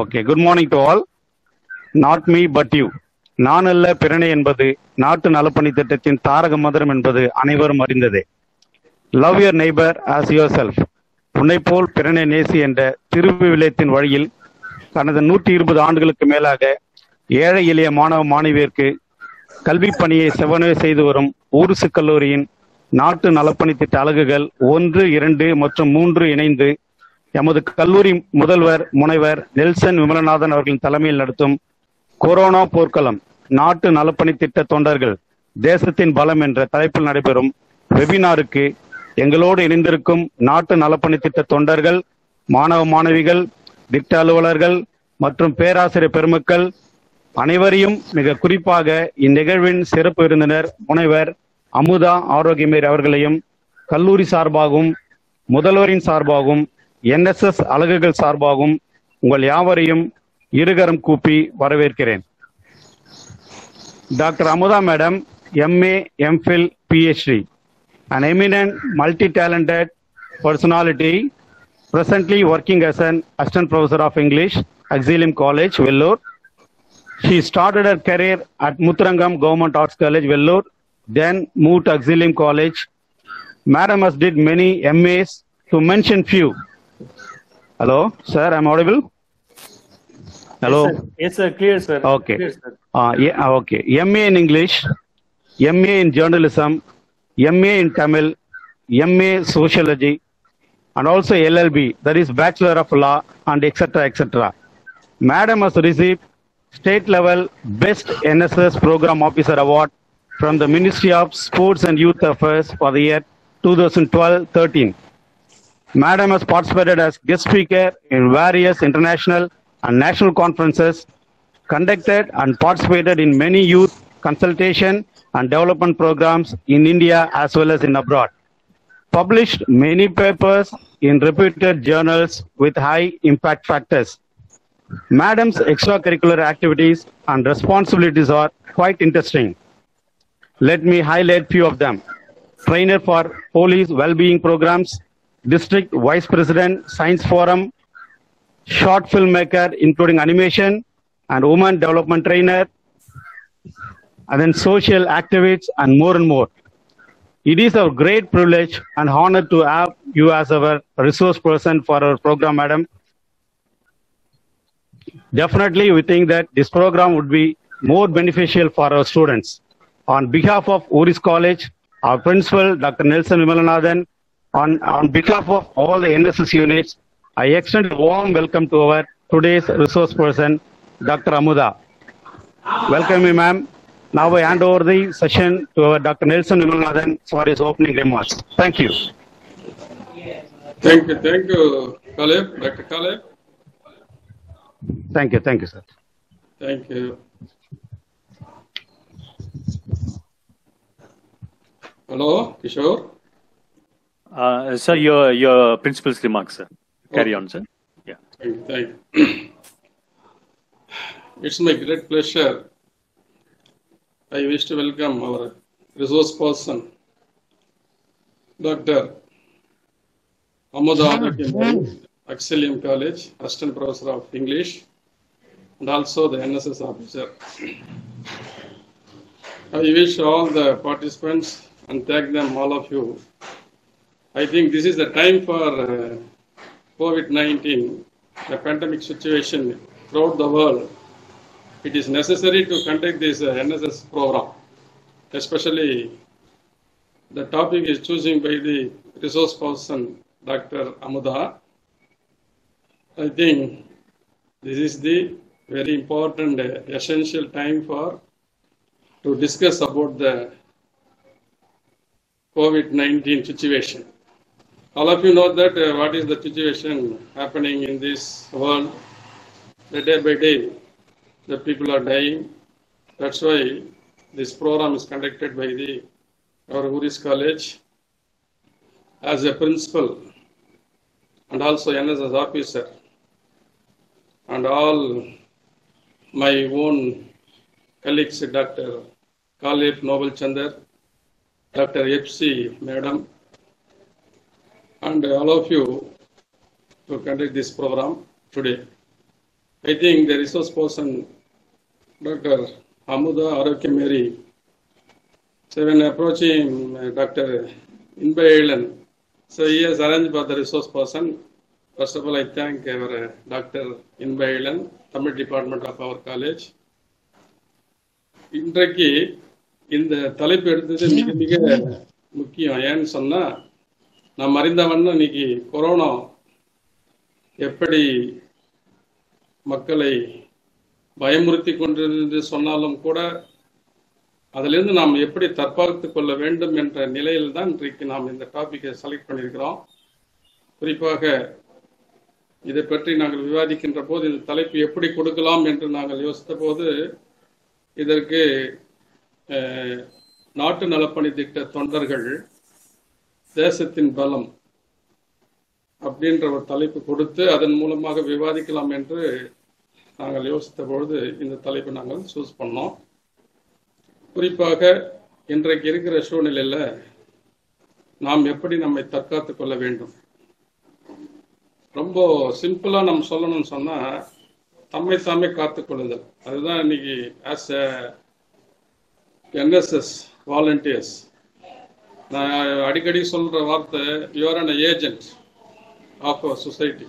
Okay good morning to all not me but you நான் அல்ல பிறனை என்பது நாட்டு நலப்பணி திட்டத்தின் தாரக மந்திரம் என்பது அனைவரும் அறிந்ததே love your neighbour as yourself உன்னை போல் பிறனை நேசி என்ற திருவிவிலியத்தின் வழியில் கடந்த நூற்றி இருபது ஆண்டுகளுக்கு மேலாக ஏழை எளிய மாணவ மாணவியருக்கு கல்வி பணியை செவனே செய்து வரும் ஊருசு கல்லூரியின் நாட்டு நலப்பணி திட்ட அலகுகள் ஒன்று இரண்டு மற்றும் மூன்று இணைந்து எமது கல்லூரி முதல்வர் முனைவர் நெல்சன் விமலநாதன் அவர்களின் தலைமையில் நடத்தும் கொரோனா போர்க்களம் நாட்டு நலப்பணி திட்ட தொண்டர்கள் தேசத்தின் பலம் என்ற தலைப்பில் நடைபெறும் வெபினாருக்கு எங்களோடு இணைந்திருக்கும் நாட்டு நலப்பணி திட்ட தொண்டர்கள் மாணவ மாணவிகள் திட்ட அலுவலர்கள் மற்றும் பேராசிரியர் பெருமக்கள் அனைவரையும் மிக குறிப்பாக இந்நிகழ்வின் சிறப்பு விருந்தினர் முனைவர் அமுதா ஆரோக்கியமேர் அவர்களையும் கல்லூரி சார்பாகவும் முதல்வரின் சார்பாகவும் என்எஸ்எஸ் அலகுகள் சார்பாகவும் உங்கள் யாவரையும் இருகரம் கூப்பி வரவேற்கிறேன் doctor Amudha madam MA MPhil PhD an eminent multi-talented personality presently working as an assistant professor of English Auxilium College, Vellore. She started her career at Mutrangam Government Arts College, Vellore, then moved to Auxilium College. Madam has did many MAs to mention few. Hello, sir, I'm audible? Hello. Yes, sir. Yes, sir. Clear, sir. Okay. Clear, sir. Uh, yeah, uh, okay. MA in English, MA in journalism, MA in Tamil, MA sociology, and also LLB, that is Bachelor of Law, and etc. etc. Madam has received state level Best NSS Program Officer Award from the Ministry of Sports and Youth Affairs for the year 2012-13. Madam has participated as guest speaker in various international and national conferences, conducted and participated in many youth consultation and development programs in India as well as in abroad. Published many papers in reputed journals with high impact factors. Madam's extracurricular activities and responsibilities are quite interesting. Let me highlight few of them. Trainer for police well-being programs, district vice president, science forum, short filmmaker including animation and woman development trainer, and then social activists and more and more. It is our great privilege and honor to have you as our resource person for our program, madam. Definitely, we think that this program would be more beneficial for our students. On behalf of Uris College, our principal, Dr. Nelson Vimalanathan, on, on behalf of all the NSS units, I extend a warm welcome to our today's resource person, Dr. Amuda. Welcome, you, ma'am. Now I hand over the session to our Dr. Nelson Vimalanathan for his opening remarks. Thank you. Thank you, thank you, Caleb, Dr. Caleb. Thank you. Thank you, sir. Thank you. Hello, Kishore. Uh, sir, your your principal's remarks, sir. Carry on, sir. Yeah. Thank you, thank you. It's my great pleasure. I wish to welcome our resource person, Dr. Amuda Axelium College, Assistant Professor of English, and also the NSS officer. I wish all the participants and thank them, all of you. I think this is the time for uh, COVID 19, the pandemic situation throughout the world. It is necessary to conduct this uh, NSS program, especially the topic is chosen by the resource person, Dr. Amuda. I think this is the very important, uh, essential time for to discuss about the COVID-19 situation. All of you know that uh, what is the situation happening in this world. The day by day, the people are dying. That's why this program is conducted by the our Uris College as a principal and also NSS officer and all my own colleagues, Dr. Kalib Noble Chandar, Dr. F.C. Madam, and all of you to conduct this program today. I think the resource person, Dr. Amuda Arokemeri, so when approaching uh, Dr. Inbayalan, so he has arranged for the resource person. First of all, I thank our uh, Dr. Inbayalan, Tamil Department of our college. இன்றைக்கு இந்த தலைப்பு எடுத்தது மிக மிக முக்கியம் ஏன்னு சொன்னா நாம் அறிந்தவண்ணம் இன்னைக்கு கொரோனா எப்படி மக்களை பயமுறுத்தி கொண்டிருந்து சொன்னாலும் கூட அதிலிருந்து நாம் எப்படி தற்பார்த்து கொள்ள வேண்டும் என்ற நிலையில் தான் இன்றைக்கு நாம் இந்த டாபிக்கை செலக்ட் பண்ணியிருக்கிறோம் குறிப்பாக இதை பற்றி நாங்கள் விவாதிக்கின்ற போது இந்த தலைப்பு எப்படி கொடுக்கலாம் என்று நாங்கள் யோசித்த போது இதற்கு அஹ், நாட்டு நலப்பணி திட்ட தொண்டர்கள் தேசத்தின் பலம் அப்படின்ற ஒரு தலைப்பு கொடுத்து அதன் மூலமாக விவாதிக்கலாம் என்று நாங்கள் யோசித்த பொழுது இந்த தலைப்பை நாங்கள் சூஸ் பண்ணோம் குறிப்பாக இன்றைக்கு இருக்கிற சூழ்நிலையில நாம் எப்படி நம்மை தற்காத்துக் கொள்ள வேண்டும் ரொம்ப சிம்பிளா நம்ம சொல்லணும்னு சொன்னா தம்மை தாமே காத்துக்கொள்ளுதல் அதுதான் இன்னைக்கு ஆஸ் என்எஸ்எஸ் வாலண்டியர்ஸ் நான் அடிக்கடி சொல்ற வார்த்தை you are an agent of our society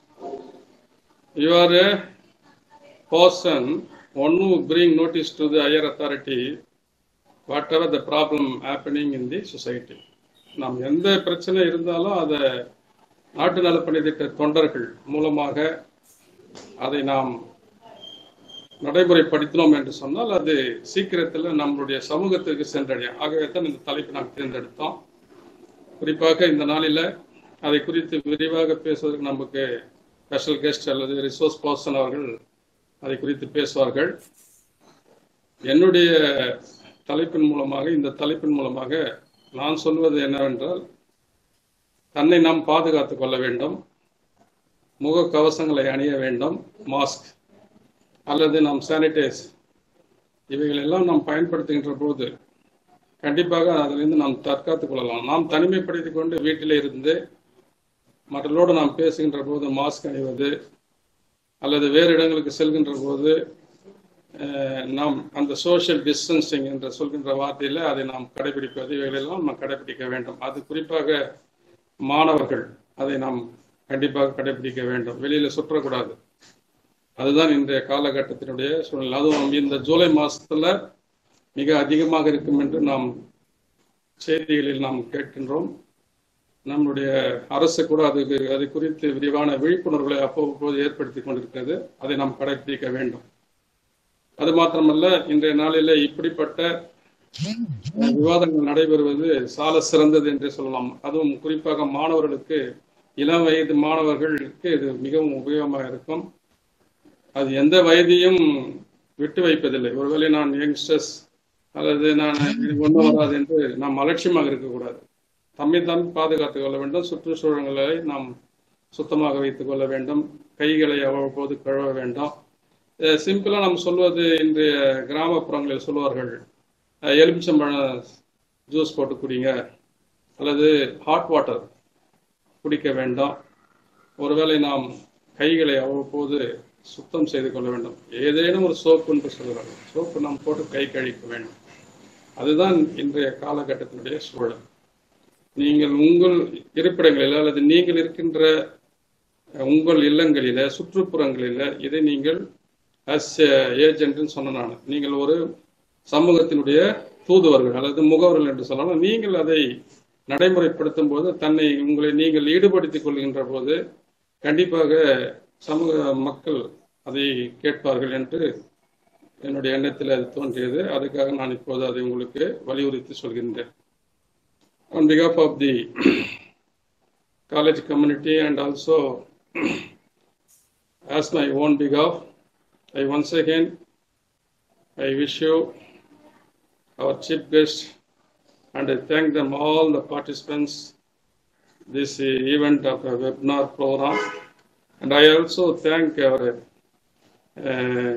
you are a person one who bring notice to the higher authority whatever the problem happening in the society நாம் எந்த பிரச்சனை இருந்தாலும் அதை நாட்டு நலப்பணி திட்ட தொண்டர்கள் மூலமாக அதை நாம் நடைமுறைப்படுத்தினோம் என்று சொன்னால் அது சீக்கிரத்தில் நம்மளுடைய சமூகத்திற்கு சென்றடையும் ஆகவே தான் இந்த தலைப்பை நாம் தேர்ந்தெடுத்தோம் குறிப்பாக இந்த நாளில் அதை குறித்து விரிவாக பேசுவதற்கு நமக்கு ஸ்பெஷல் கெஸ்ட் அல்லது ரிசோர்ஸ் பர்சன் அவர்கள் அதை குறித்து பேசுவார்கள் என்னுடைய தலைப்பின் மூலமாக இந்த தலைப்பின் மூலமாக நான் சொல்வது என்னவென்றால் தன்னை நாம் பாதுகாத்துக் கொள்ள வேண்டும் முக கவசங்களை அணிய வேண்டும் மாஸ்க் அல்லது நாம் சானிடைஸ் இவைகள் எல்லாம் நாம் பயன்படுத்துகின்ற போது கண்டிப்பாக அதிலிருந்து நாம் தற்காத்துக் கொள்ளலாம் நாம் தனிமைப்படுத்திக் கொண்டு வீட்டிலே இருந்து மற்றவர்களோடு நாம் பேசுகின்ற போது மாஸ்க் அணிவது அல்லது வேறு இடங்களுக்கு செல்கின்ற போது அஹ், நாம் அந்த சோஷியல் டிஸ்டன்சிங் என்று சொல்கின்ற வார்த்தையில் அதை நாம் கடைபிடிப்பது இவைகளெல்லாம் நாம் கடைபிடிக்க வேண்டும் அது குறிப்பாக மாணவர்கள் அதை நாம் கண்டிப்பாக கடைபிடிக்க வேண்டும் வெளியில சுற்றக்கூடாது அதுதான் இன்றைய காலகட்டத்தினுடைய சூழ்நிலை அதுவும் இந்த ஜூலை மாசத்துல மிக அதிகமாக இருக்கும் என்று நாம் செய்திகளில் நாம் கேட்கின்றோம் நம்முடைய அரசு கூட அதுக்கு அது குறித்து விரிவான விழிப்புணர்வுகளை அவ்வப்போது ஏற்படுத்தி கொண்டிருக்கிறது அதை நாம் கடைபிடிக்க வேண்டும் அது மாத்திரமல்ல இன்றைய நாளிலே இப்படிப்பட்ட விவாதங்கள் நடைபெறுவது சால சிறந்தது என்றே சொல்லலாம் அதுவும் குறிப்பாக மாணவர்களுக்கு இளம் வயது மாணவர்களுக்கு இது மிகவும் உபயோகமாக இருக்கும் அது எந்த வயதையும் விட்டு வைப்பதில்லை ஒருவேளை நான் யங்ஸ்டர்ஸ் அல்லது நான் இது ஒன்றும் வராது என்று நாம் அலட்சியமாக இருக்கக்கூடாது தம்மை தான் பாதுகாத்துக் கொள்ள வேண்டும் சுற்றுச்சூழல்களை நாம் சுத்தமாக வைத்துக் கொள்ள வேண்டும் கைகளை அவ்வப்போது கழுவ வேண்டும் சிம்பிளா நாம் சொல்வது இன்றைய கிராமப்புறங்களில் சொல்வார்கள் அஹ், எலுமிச்சம்பழம் ஜூஸ் போட்டு குடிங்க அல்லது ஹாட் வாட்டர் குடிக்க வேண்டாம் ஒருவேளை நாம் கைகளை அவ்வப்போது சுத்தம் செய்து கொள்ள வேண்டும் ஏதேனும் ஒரு சோப்பு என்று சொல்கிறார்கள் சோப்பு நாம் போட்டு கை கழிக்க வேண்டும் அதுதான் இன்றைய காலகட்டத்தினுடைய சூழல் நீங்கள் உங்கள் இருப்பிடங்களில் அல்லது நீங்கள் இருக்கின்ற அஹ், உங்கள் இல்லங்களில சுற்றுப்புறங்களில இதை நீங்கள் அஸ் ஏஜென்ட்னு சொன்ன நான் நீங்கள் ஒரு சமூகத்தினுடைய தூதுவர்கள் அல்லது முகவர்கள் என்று சொல்லலாம் நீங்கள் அதை நடைமுறைப்படுத்தும் போது தன்னை உங்களை நீங்கள் ஈடுபடுத்திக் கொள்கின்ற போது கண்டிப்பாக சமூக மக்கள் அதை கேட்பார்கள் என்று என்னுடைய எண்ணத்தில் அது தோன்றியது அதுக்காக நான் இப்போது அதை உங்களுக்கு வலியுறுத்தி சொல்கின்றேன் on behalf of the college community and also as my own behalf, I once again I wish you our chief guest and I thank them all the participants this uh, event of a webinar program and I also thank our uh,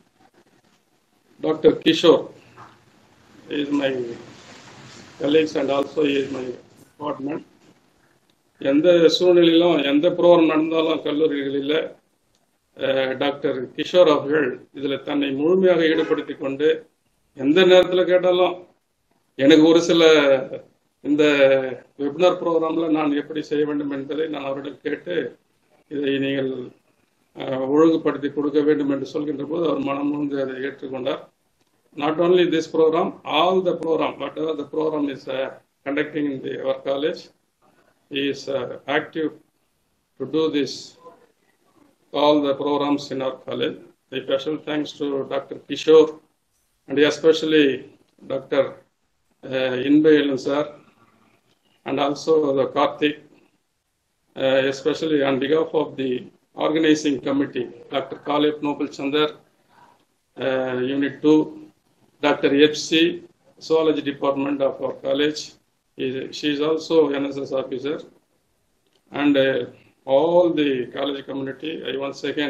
Dr. Kishore He is my colleagues and also he is my partner. எந்த சூழ்நிலையிலும் எந்த program நடந்தாலும் கல்லூரிகளில் அஹ், doctor Kishore அவர்கள் இதில் தன்னை முழுமையாக ஈடுபடுத்திக் கொண்டு எந்த நேரத்தில் கேட்டாலும் எனக்கு ஒரு சில இந்த வெபினார் ப்ரோக்ராமில் நான் எப்படி செய்ய வேண்டும் என்பதை நான் அவரிடம் கேட்டு இதை நீங்கள் அஹ், ஒழுங்குபடுத்தி கொடுக்க வேண்டும் என்று சொல்கின்ற போது அவர் மனம் முழுந்து அதை ஏற்றுக்கொண்டார் not only this program, all the program, whatever the program is uh, conducting in the, our college, he is uh, active to do this, all the programs in our college. A special thanks to Dr. Kishore and especially Dr. Uh, Inbayalan sir and also the Karthik, uh, especially on behalf of the organizing committee, Dr. Kalib Nopal Chandar, uh, Unit 2, Dr. H.C., Zoology Department of our college. He- She is also NSS officer. And uh, all the college community, I once again,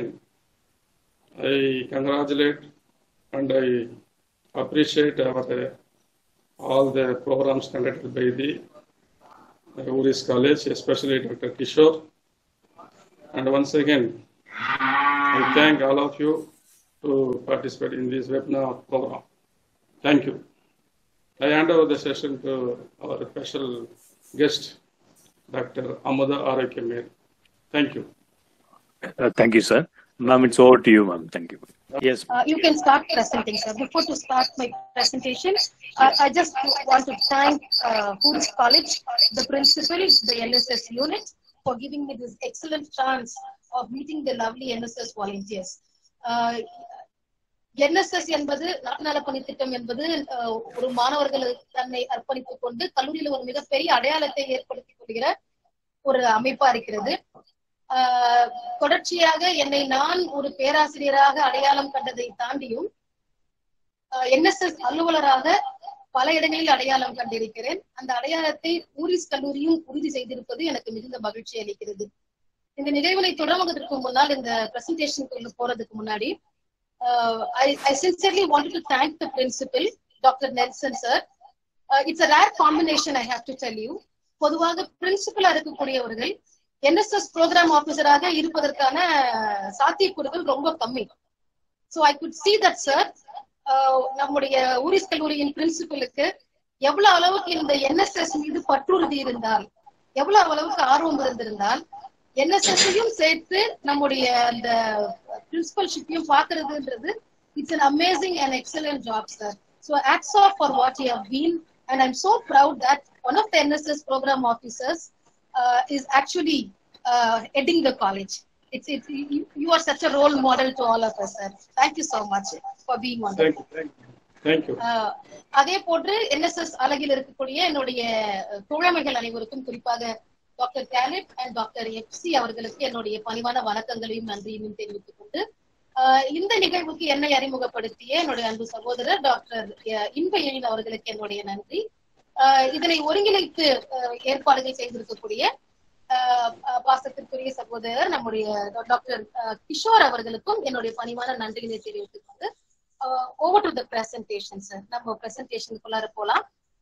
I congratulate and I appreciate our, uh, all the programs conducted by the uh, Uris College, especially Dr. Kishore. And once again, I thank all of you to participate in this webinar program. Thank you. I hand over the session to our special guest, Dr. Amada Arakemir. Thank you. Uh, thank you, sir. Ma'am, it's over to you, ma'am. Thank you. Yes. Uh, you can start presenting, sir. Before to start my presentation, I, I just want to thank uh, Hoods College, the principal, the NSS unit, for giving me this excellent chance of meeting the lovely NSS volunteers. Uh, NSS என்பது நாட்டு நல பணி திட்டம் என்பது அஹ், ஒரு மாணவர்கள் தன்னை அர்ப்பணித்துக் கொண்டு கல்லூரியில் ஒரு மிகப்பெரிய அடையாளத்தை ஏற்படுத்திக் கொள்கிற ஒரு அமைப்பா இருக்கிறது ஆஹ் தொடர்ச்சியாக என்னை நான் ஒரு பேராசிரியராக அடையாளம் கண்டதை தாண்டியும் என்எஸ்எஸ் அலுவலராக பல இடங்களில் அடையாளம் கண்டிருக்கிறேன் அந்த அடையாளத்தை ஊரிஸ் கல்லூரியும் உறுதி செய்திருப்பது எனக்கு மிகுந்த மகிழ்ச்சி அளிக்கிறது இந்த நிகழ்வினை தொடங்குவதற்கு முன்னால் இந்த பிரசன்டேஷனுக்கு போறதுக்கு முன்னாடி I I sincerely want to thank the principal doctor Nelson sir it's a rare combination I have to tell you பொதுவாக பிரின்சிபலா இருக்கக்கூடியவர்கள் என்எஸ்எஸ் ப்ரோக்ராம் ஆபீசராக இருப்பதற்கான சாத்தியக்கூறுகள் ரொம்ப கம்மி so I could see that sir நம்முடைய ஊரிஸ் கல்லூரியின் பிரின்சிபலுக்கு எவ்வளவு அளவுக்கு இந்த என்எஸ்எஸ் மீது பற்றுறுதி இருந்தால் எவ்வளவு அளவுக்கு ஆர்வம் இருந்திருந்தால் என்எஸ்எஸ்ஸையும் சேர்த்து நம்முடைய அந்த பிரின்சிபல்ஷிப்பையும் பாக்குறதுன்றது it's an amazing and excellent job sir so hats off for what you have been and I'm so proud that one of the NSS programme officers uh, is actually uh, heading the college. It's, it's you, you are such a role model to all of us, sir. Thank you so much for being on. Thank you. Thank you. Thank you. Uh, அதே போன்று NSS அலகில் இருக்கக்கூடிய என்னுடைய தோழமைகள் அனைவருக்கும் குறிப்பாக doctor கேலிப் and doctor FC அவர்களுக்கு என்னுடைய பணிவான வணக்கங்களையும் நன்றியும் தெரிவித்துக் கொண்டு இந்த நிகழ்வுக்கு என்னை அறிமுகப்படுத்திய என்னுடைய அன்பு சகோதரர் டாக்டர் இன்பயனின் அவர்களுக்கு என்னுடைய நன்றி இதனை ஒருங்கிணைத்து ஏற்பாடுகள் செய்திருக்கக்கூடிய பாசத்திற்குரிய சகோதரர் நம்முடைய டாக்டர் கிஷோர் அவர்களுக்கும் என்னுடைய பணிவான நன்றிகளை தெரிவித்துக் கொண்டு over to the presentation sir நம்ம பிரசன்டேஷனுக்குள்ளார போலாம்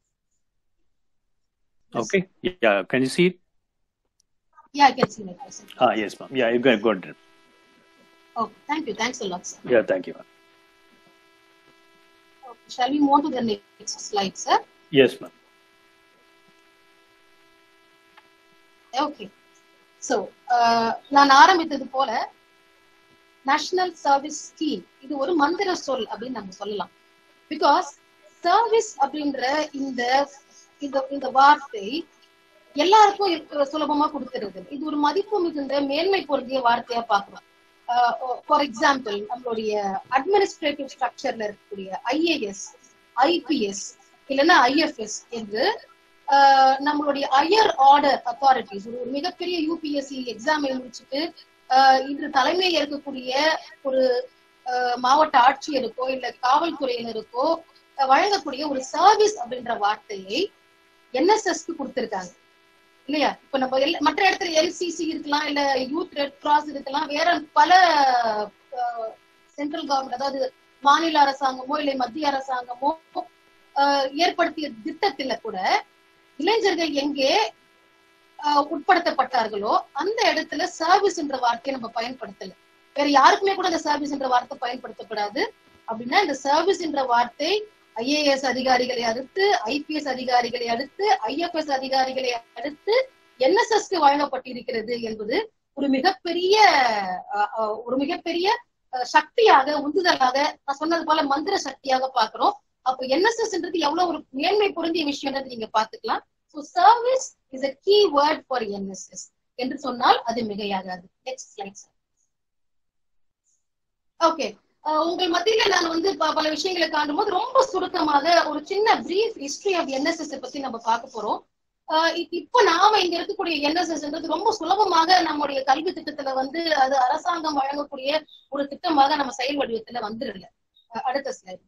Okay. Yeah. Can you see it? Yeah, I can see my presentation. Ah, yes, ma'am. Yeah, you can go ahead. Oh, thank you. Thanks a lot, sir. Yeah, thank you, ma'am. Okay, shall we move to the next slide, sir? Yes, ma'am. Okay so நான் ஆரம்பித்தது போல national service scheme இது ஒரு மந்திர சொல் அப்படின்னு நம்ம சொல்லலாம் பிகாஸ் சர்வீஸ் அப்படின்ற இந்த இந்த இந்த வார்த்தை எல்லாருக்கும் சுலபமா கொடுத்துருது இது ஒரு மதிப்பு மிகுந்த மேன்மை பொருந்திய வார்த்தையா பாக்குறோம் ஃபார் எக்ஸாம்பிள் நம்மளுடைய அட்மினிஸ்ட்ரேட்டிவ் ஸ்ட்ரக்சர்ல இருக்கக்கூடிய ஐஏஎஸ் ஐபிஎஸ் இல்லைன்னா ஐஎஃப்எஸ் என்று நம்மளுடைய ஹையர் ஆர்டர் அத்தாரிட்டிஸ் ஒரு மிகப்பெரிய யூபிஎஸ்சி எக்ஸாமை முடிச்சுட்டு இன்று தலைமை ஏற்கக்கூடிய ஒரு மாவட்ட ஆட்சியருக்கோ இல்ல காவல்துறையினருக்கோ வழங்கக்கூடிய ஒரு சர்வீஸ் அப்படின்ற வார்த்தையை என்எஸ்எஸ்க்கு கொடுத்திருக்காங்க இல்லையா இப்ப நம்ம மற்ற இடத்துல எல்சிசி இருக்கலாம் இல்ல யூத் ரெட் கிராஸ் இருக்கலாம் வேற பல சென்ட்ரல் கவர்மெண்ட் அதாவது மாநில அரசாங்கமோ இல்லை மத்திய அரசாங்கமோ ஏற்படுத்திய திட்டத்துல கூட இளைஞர்கள் எங்கே உட்படுத்தப்பட்டார்களோ அந்த இடத்துல சர்வீஸ் என்ற வார்த்தையை நம்ம பயன்படுத்தல வேற யாருக்குமே கூட இந்த சர்வீஸ் என்ற வார்த்தை பயன்படுத்தப்படாது அப்படின்னா இந்த சர்வீஸ் என்ற வார்த்தை ஐஏஎஸ் அதிகாரிகளை அடுத்து ஐபிஎஸ் அதிகாரிகளை அடுத்து ஐஎஃப்எஸ் அதிகாரிகளை அடுத்து என்எஸ்எஸ்க்கு வழங்கப்பட்டிருக்கிறது என்பது ஒரு மிகப்பெரிய அஹ், அஹ், ஒரு மிகப்பெரிய அஹ், சக்தியாக உந்துதலாக நான் சொன்னது போல மந்திர சக்தியாக பாக்குறோம் அப்ப என்எஸ்எஸ்ன்றது எவ்வளவு ஒரு மேன்மை பொருந்திய விஷயம்ன்றது நீங்க பாத்துக்கலாம் so service is a key word for NSS என்று சொன்னால் அது மிகையாகாது நெக்ஸ்ட் ஸ்லைட் சார் ஓகே உங்கள் மத்தியில நான் வந்து ப- பல விஷயங்களை காணும் போது ரொம்ப சுருக்கமாக ஒரு சின்ன பிரீஃப் ஹிஸ்டரி ஆஃப் என்எஸ்எஸ் பத்தி நம்ம பார்க்க போறோம் ஆஹ் இப்- இப்போ நாம இங்க இருக்கக்கூடிய என்எஸ்எஸ்ன்றது ரொம்ப சுலபமாக நம்முடைய கல்வி திட்டத்துல வந்து அது அரசாங்கம் வழங்கக்கூடிய ஒரு திட்டமாக நம்ம செயல் வடிவத்துல வந்துடல அஹ் அடுத்த ஸ்லைட்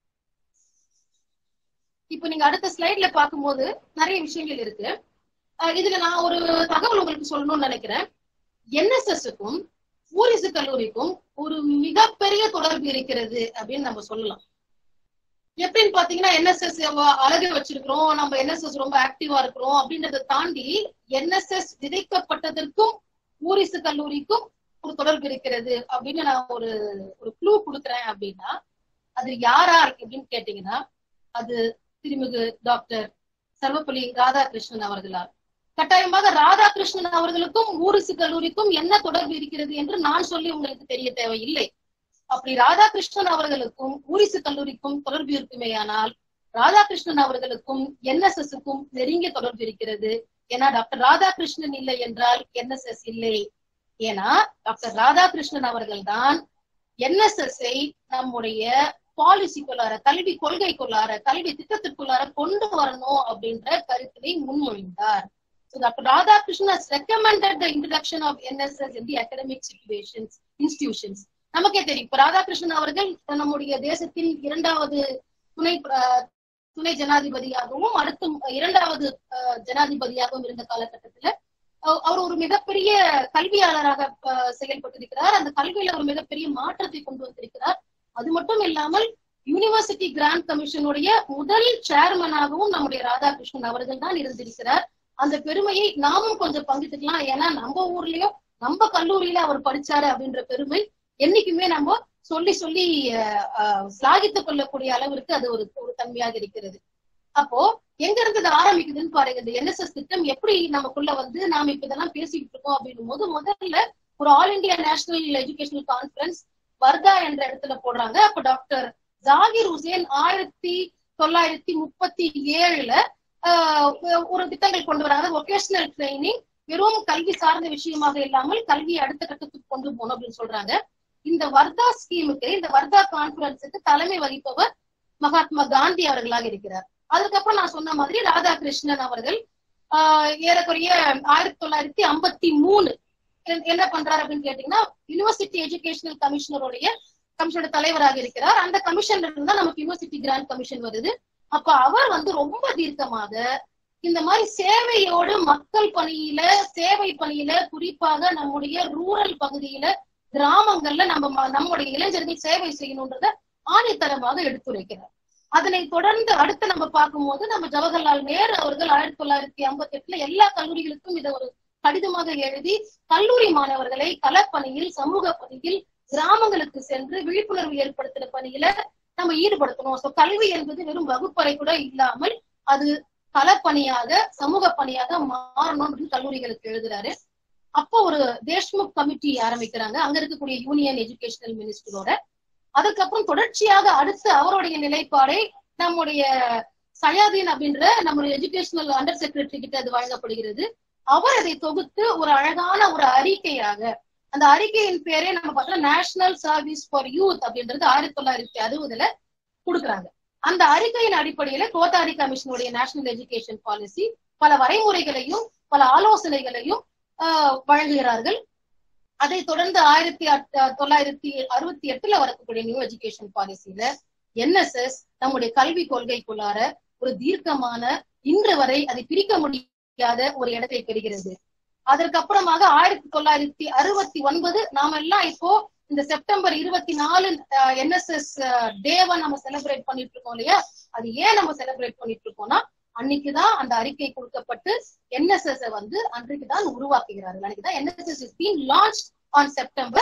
இப்போ நீங்க அடுத்த ஸ்லைட்ல பார்க்கும்போது நிறைய விஷயங்கள் இருக்கு அஹ் இதுல நான் ஒரு தகவல் உங்களுக்கு சொல்லணும்னு நினைக்கிறேன் என்எஸ்எஸ்க்கும் ஊரிசு கல்லூரிக்கும் ஒரு மிகப்பெரிய தொடர்பு இருக்கிறது அப்படின்னு நம்ம சொல்லலாம் எப்படின்னு பாத்தீங்கன்னா என்எஸ்எஸ் அழகு வச்சிருக்கிறோம் நம்ம என்எஸ்எஸ் ரொம்ப ஆக்டிவா இருக்கிறோம் அப்படின்றத தாண்டி என்எஸ்எஸ் விதைக்கப்பட்டதற்கும் ஊரிசு கல்லூரிக்கும் ஒரு தொடர்பு இருக்கிறது அப்படின்னு நான் ஒரு ஒரு க்ளூ கொடுக்குறேன் அப்படின்னா அது யாரா அப்படின்னு கேட்டீங்கன்னா அது திருமிகு டாக்டர் சர்வப்பள்ளி ராதாகிருஷ்ணன் அவர்களால் கட்டாயமாக ராதாகிருஷ்ணன் அவர்களுக்கும் ஊரிசு கல்லூரிக்கும் என்ன தொடர்பு இருக்கிறது என்று நான் சொல்லி உங்களுக்கு தெரிய தேவையில்லை அப்படி ராதாகிருஷ்ணன் அவர்களுக்கும் ஊரிசு கல்லூரிக்கும் தொடர்பு இருக்குமேயானால் ராதாகிருஷ்ணன் அவர்களுக்கும் என்எஸ்எஸ்க்கும் நெருங்கிய தொடர்பு இருக்கிறது ஏன்னா டாக்டர் ராதாகிருஷ்ணன் இல்லை என்றால் என்எஸ்எஸ் இல்லை ஏன்னா டாக்டர் ராதாகிருஷ்ணன் அவர்கள் தான் என்எஸ்எஸ்ஐ நம்முடைய பாலிசிக்குள்ளார கல்வி கொள்கைக்குள்ளார கல்வி திட்டத்திற்குள்ளார கொண்டு வரணும் அப்படின்ற கருத்தினை முன்மொழிந்தார் So Dr. Radhakrishnan has recommended the introduction of NSS in the academic situations, institutions. நமக்கே தெரியும் இப்ப ராதாகிருஷ்ணன் அவர்கள் நம்முடைய தேசத்தின் இரண்டாவது துணை அஹ், துணை ஜனாதிபதியாகவும் அடுத்து இரண்டாவது அஹ், ஜனாதிபதியாகவும் இருந்த காலகட்டத்துல அஹ், அவர் ஒரு மிகப்பெரிய கல்வியாளராக அஹ், செயல்பட்டிருக்கிறார் அந்த கல்வியில ஒரு மிகப்பெரிய மாற்றத்தை கொண்டு வந்திருக்கிறார் அது மட்டும் இல்லாமல் யூனிவர்சிட்டி கிராண்ட் கமிஷனுடைய முதல் சேர்மனாகவும் நம்முடைய ராதாகிருஷ்ணன் அவர்கள் தான் இருந்திருக்கிறார் அந்த பெருமையை நாமும் கொஞ்சம் பங்கிட்டுக்கலாம் ஏன்னா நம்ம ஊர்லயும் நம்ம கல்லூரியில அவர் படிச்சாரு அப்படின்ற பெருமை என்னைக்குமே நம்ம சொல்லி சொல்லி அஹ், அஹ், சிலாகித்துக் கொள்ளக்கூடிய அளவிற்கு அது ஒரு ஒரு தன்மையாக இருக்கிறது அப்போ எங்க இருந்து இது ஆரம்பிக்குதுன்னு பாருங்க இந்த என்எஸ்எஸ் திட்டம் எப்படி நமக்குள்ள வந்து நாம இப்ப இதெல்லாம் பேசிக்கிட்டு இருக்கோம் அப்படின்னும் போது முதல்ல ஒரு all India national educational conference Wardha என்ற இடத்துல போடுறாங்க அப்ப டாக்டர் ஜாகிர் ஹுசேன் ஆயிரத்தி தொள்ளாயிரத்தி முப்பத்தி ஏழுல ஆஹ் ஒரு திட்டங்கள் கொண்டு வராங்க ஒகேஷனல் ட்ரைனிங் வெறும் கல்வி சார்ந்த விஷயமாக இல்லாமல் கல்வியை அடுத்த கட்டத்துக்கு கொண்டு போகணும் அப்படின்னு சொல்றாங்க இந்த வர்தா ஸ்கீமுக்கு இந்த வர்தா கான்பரன்ஸுக்கு தலைமை வகிப்பவர் மகாத்மா காந்தி அவர்களாக இருக்கிறார் அதுக்கப்புறம் நான் சொன்ன மாதிரி ராதாகிருஷ்ணன் அவர்கள் ஆஹ் ஏறக்குறைய ஆயிரத்தி தொள்ளாயிரத்தி ஐம்பத்தி மூணு என்ன பண்றாரு அப்படின்னு கேட்டீங்கன்னா யூனிவர்சிட்டி எஜுகேஷனல் கமிஷனருடைய கமிஷனோட தலைவராக இருக்கிறார் அந்த கமிஷன்ல இருந்து தான் நமக்கு யூனிவர்சிட்டி கிராண்ட் கமிஷன் வருது அப்ப அவர் வந்து ரொம்ப தீர்க்கமாக இந்த மாதிரி சேவையோடு மக்கள் பணியில சேவை பணியில குறிப்பாக நம்முடைய ரூரல் பகுதியில கிராமங்கள்ல நம்ம ம- நம்முடைய இளைஞர்கள் சேவை செய்யணுன்றத ஆணித்தரமாக எடுத்துரைக்கிறார் அதனை தொடர்ந்து அடுத்து நம்ம பார்க்கும்போது நம்ம ஜவஹர்லால் நேரு அவர்கள் ஆயிரத்தி தொள்ளாயிரத்தி ஐம்பத்தி எட்டுல எல்லா கல்லூரிகளுக்கும் இதை ஒரு கடிதமாக எழுதி கல்லூரி மாணவர்களை களப்பணியில் சமூக பணியில் கிராமங்களுக்கு சென்று விழிப்புணர்வு ஏற்படுத்துற பணியில நம்ம ஈடுபடுத்தணும் சோ கல்வி என்பது வெறும் வகுப்பறை கூட இல்லாமல் அது களப்பணியாக சமூக பணியாக மாறணும் அப்படின்னு கல்லூரிகளுக்கு எழுதுறாரு அப்போ ஒரு தேஷ்முக் கமிட்டி ஆரம்பிக்கிறாங்க அங்க இருக்கக்கூடிய யூனியன் எஜுகேஷனல் மினிஸ்டரோட அதுக்கப்புறம் தொடர்ச்சியாக அடுத்து அவருடைய நிலைப்பாடை நம்முடைய சயாதீன் அப்படின்ற நம்முடைய எஜுகேஷனல் அண்டர் செக்ரட்டரி கிட்ட அது வழங்கப்படுகிறது அவர் அதை தொகுத்து ஒரு அழகான ஒரு அறிக்கையாக அந்த அறிக்கையின் பேரே நம்ம பார்த்தோம்னா நேஷனல் சர்வீஸ் ஃபார் யூத் அப்படின்றது ஆயிரத்தி தொள்ளாயிரத்தி அறுபதுல கொடுக்குறாங்க அந்த அறிக்கையின் அடிப்படையில கோத்தாரி கமிஷனுடைய நேஷனல் எஜுகேஷன் பாலிசி பல வரைமுறைகளையும் பல ஆலோசனைகளையும் ஆஹ், வழங்குகிறார்கள் அதை தொடர்ந்து ஆயிரத்தி அட்- தொள்ளாயிரத்தி அறுபத்தி எட்டுல வரக்கூடிய நியூ எஜுகேஷன் பாலிசியில என்எஸ்எஸ் நம்முடைய கல்வி கொள்கைக்குள்ளார ஒரு தீர்க்கமான இன்று வரை அதை பிரிக்க முடியாத ஒரு இடத்தை பெறுகிறது அதற்கப்புறமாக ஆயிரத்தி தொள்ளாயிரத்தி அறுபத்தி ஒன்பது நாம எல்லாம் இப்போ இந்த செப்டம்பர் இருபத்தி நாலு என்எஸ்எஸ் டேவை நம்ம செலிப்ரேட் பண்ணிட்டு இருக்கோம் இல்லையா அது ஏன் நம்ம செலிப்ரேட் பண்ணிட்டு இருக்கோம்னா அன்னைக்குதான் அந்த அறிக்கை கொடுக்கப்பட்டு என்எஸ்எஸ் வந்து அன்றைக்கு தான் உருவாக்குகிறார்கள் அன்னைக்குதான் NSS is been launch on September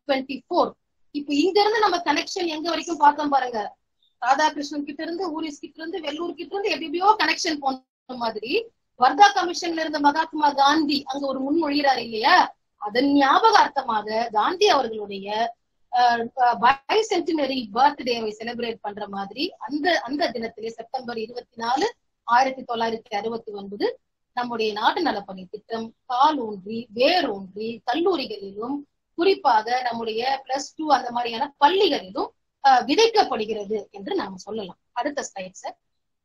twenty four இப்ப இங்க இருந்து நம்ம கனெக்ஷன் எங்க வரைக்கும் பார்த்தோம் பாருங்க ராதாகிருஷ்ணன் கிட்ட இருந்து ஊரிஸ் கிட்ட இருந்து வெள்ளூர் கிட்ட இருந்து எப்படியோ கனெக்ஷன் போன மாதிரி வர்தா கமிஷன்ல இருந்த மகாத்மா காந்தி அங்க ஒரு முன்மொழிகிறார் இல்லையா அதன் ஞாபகார்த்தமாக காந்தி அவர்களுடைய பைசென்டினரி பர்த்டேவை செலிப்ரேட் பண்ற மாதிரி அந்த அந்த தினத்திலே செப்டம்பர் இருபத்தி நாலு ஆயிரத்தி தொள்ளாயிரத்தி அறுபத்தி ஒன்பது நம்முடைய நாட்டு நலப்பணி திட்டம் கால் ஊன்றி வேரூன்றி கல்லூரிகளிலும் குறிப்பாக நம்முடைய பிளஸ் டூ அந்த மாதிரியான பள்ளிகளிலும் அஹ், விதைக்கப்படுகிறது என்று நாம சொல்லலாம் அடுத்த slide sir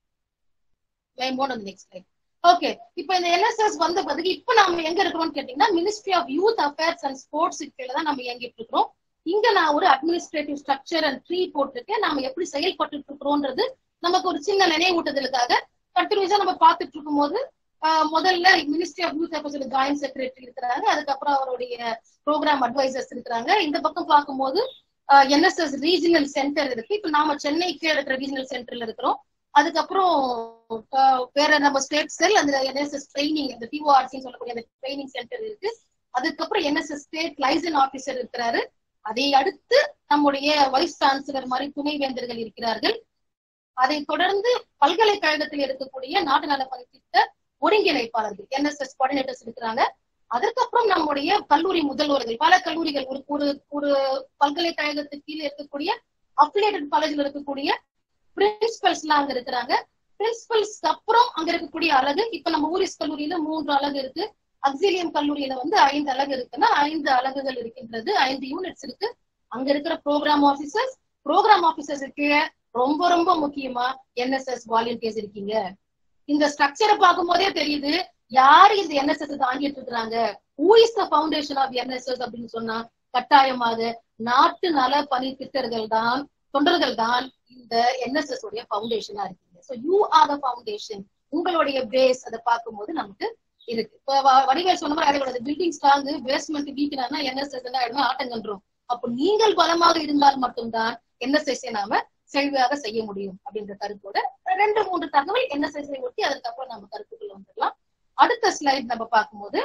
next slide okay இப்ப இந்த என்எஸ்எஸ் வந்த பிறகு இப்ப நாம எங்க இருக்கிறோம்னு கேட்டீங்கன்னா ministry of youth affairs and sports கீழே தான் நம்ம இயங்கிட்டு இருக்கிறோம் இங்க நான் ஒரு அட்மினிஸ்ட்ரேட்டிவ் ஸ்ட்ரக்சர் அண்ட் ட்ரீ போட்டிருக்கேன் நாம எப்படி செயல்பட்டு இருக்கிறோம்ன்றது நமக்கு ஒரு சின்ன நினைவூட்டுதலுக்காக கண்டினியூஸா நம்ம பார்த்துட்டு இருக்கும்போது ஆஹ் முதல்ல ministry of youth affairs joint secretary இருக்கிறாங்க அதுக்கப்புறம் அவருடைய ப்ரோக்ராம் அட்வைசர்ஸ் இருக்கிறாங்க இந்த பக்கம் பார்க்கும்போது என்எஸ்எஸ் ரீஜனல் சென்டர் இருக்கு இப்ப நாம சென்னை கீழே இருக்கிற ரீஜனல் சென்டர்ல இருக்கிறோம் அதுக்கப்புறம் ஆஹ் வேற நம்ம ஸ்டேட் செல் அந்த என்எஸ்எஸ் ட்ரைனிங் இந்த டிஓஆர்சி சொல்லக்கூடிய அந்த ட்ரைனிங் சென்டர் இருக்கு அதுக்கப்புறம் என்எஸ்எஸ் ஸ்டேட் லைசன் ஆபீசர் இருக்கிறாரு அதை அடுத்து நம்முடைய வைஸ் சான்சலர் மாதிரி துணைவேந்தர்கள் இருக்கிறார்கள் அதை தொடர்ந்து பல்கலைக்கழகத்தில் இருக்கக்கூடிய நாட்டு நலப்பணி திட்ட ஒருங்கிணைப்பாளர்கள் என்எஸ்எஸ் கோஆர்டினேட்டர்ஸ் இருக்கிறாங்க அதற்கப்புறம் நம்முடைய கல்லூரி முதல்வர்கள் பல கல்லூரிகள் ஒரு ஒரு ஒரு பல்கலைக்கழகத்துக்கு கீழே இருக்கக்கூடிய அஃபிலியேட்டட் காலேஜில் இருக்கக்கூடிய பிரின்சிபல்ஸ் எல்லாம் அங்க இருக்கிறாங்க பிரின்சிபல்ஸ்க்கு அப்புறம் அங்க இருக்கக்கூடிய அழகு இப்ப நம்ம ஊரிஸ் கல்லூரியில மூன்று அழகு இருக்கு அக்சிலியம் கல்லூரியில வந்து ஐந்து அலகு இருக்குன்னா ஐந்து அலகுகள் இருக்கின்றது ஐந்து யூனிட்ஸ் இருக்கு அங்க இருக்கிற ப்ரோக்ராம் ஆபீசர்ஸ் ப்ரோக்ராம் ஆபீசர்ஸ் கீழே ரொம்ப ரொம்ப முக்கியமா என்எஸ்எஸ் வாலண்டியர்ஸ் இருக்கீங்க இந்த ஸ்ட்ரக்சரை பார்க்கும் போதே தெரியுது யாரு இந்த என்எஸ்எஸ் தாங்கிட்டு இருக்கிறாங்க who is the foundation of NSS அப்படின்னு சொன்னா கட்டாயமாக நாட்டு நல பணி திட்டர்கள் தான் தொண்டர்கள் தான் இந்த என்எஸ்எஸ் உடைய ஃபவுண்டேஷனா இருக்கீங்க so you are the foundation உங்களுடைய பேஸ் அதை பார்க்கும்போது நமக்கு இருக்கு இப்ப வ- வடிவேல் சொன்ன மாதிரி ஆயிடக்கூடாது பில்டிங் ஸ்ட்ராங் பேஸ்மெண்ட் வீக்னா என்எஸ்எஸ் என்ன ஆயிடுமா ஆட்டங்கன்றோம் அப்போ நீங்கள் பலமாக இருந்தால் மட்டும்தான் என்எஸ்எஸ் நாம செழிவாக செய்ய முடியும் அப்படின்ற கருத்தோட ரெண்டு மூன்று தகவல் என்எஸ்எஸ் ஒட்டி அதுக்கப்புறம் நம்ம கருத்துக்குள்ள வந்துடலாம் அடுத்த ஸ்லைட் நம்ம பார்க்கும்போது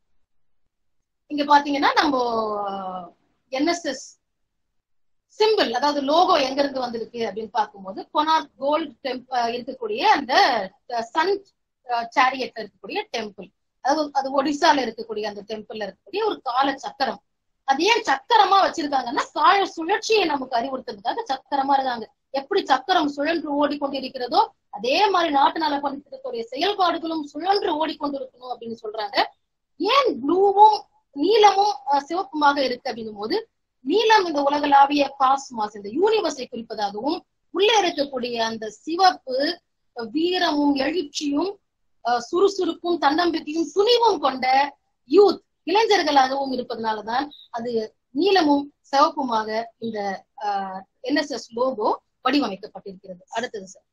இங்க பாத்தீங்கன்னா நம்ம என்எஸ்எஸ் சிம்பிள் அதாவது லோகோ எங்க இருந்து வந்திருக்கு அப்படின்னு பார்க்கும்போது கொனார்க் கோல்ட் டெம்ப் இருக்கக்கூடிய அந்த சன் சேரியட்ல இருக்கக்கூடிய டெம்பிள் அதாவது அது ஒடிசால இருக்கக்கூடிய அந்த டெம்பிள்ல இருக்கக்கூடிய ஒரு கால சக்கரம் அது ஏன் சக்கரமா வச்சிருக்காங்கன்னா கால சுழற்சியை நமக்கு அறிவுறுத்துறதுக்காக சக்கரமா இருக்காங்க எப்படி சக்கரம் சுழன்று ஓடிக்கொண்டிருக்கிறதோ அதே மாதிரி நாட்டு நல திட்டத்துடைய செயல்பாடுகளும் சுழன்று ஓடிக்கொண்டிருக்கணும் அப்படின்னு சொல்றாங்க ஏன் ப்ளூவும் நீலமும் அஹ், சிவப்புமாக இருக்கு அப்படின்னும் போது நீலம் இந்த உலகளாவிய காஸ்மாஸ் இந்த யூனிவர்ஸை குறிப்பதாகவும் உள்ளே இருக்கக்கூடிய அந்த சிவப்பு அஹ், வீரமும் எழுச்சியும் அஹ், சுறுசுறுப்பும் தன்னம்பிக்கையும் துணிவும் கொண்ட யூத் இளைஞர்களாகவும் இருப்பதனாலதான் அது நீலமும் சிவப்புமாக இந்த என்எஸ்எஸ் லோகோ வடிவமைக்கப்பட்டிருக்கிறது அடுத்தது சார்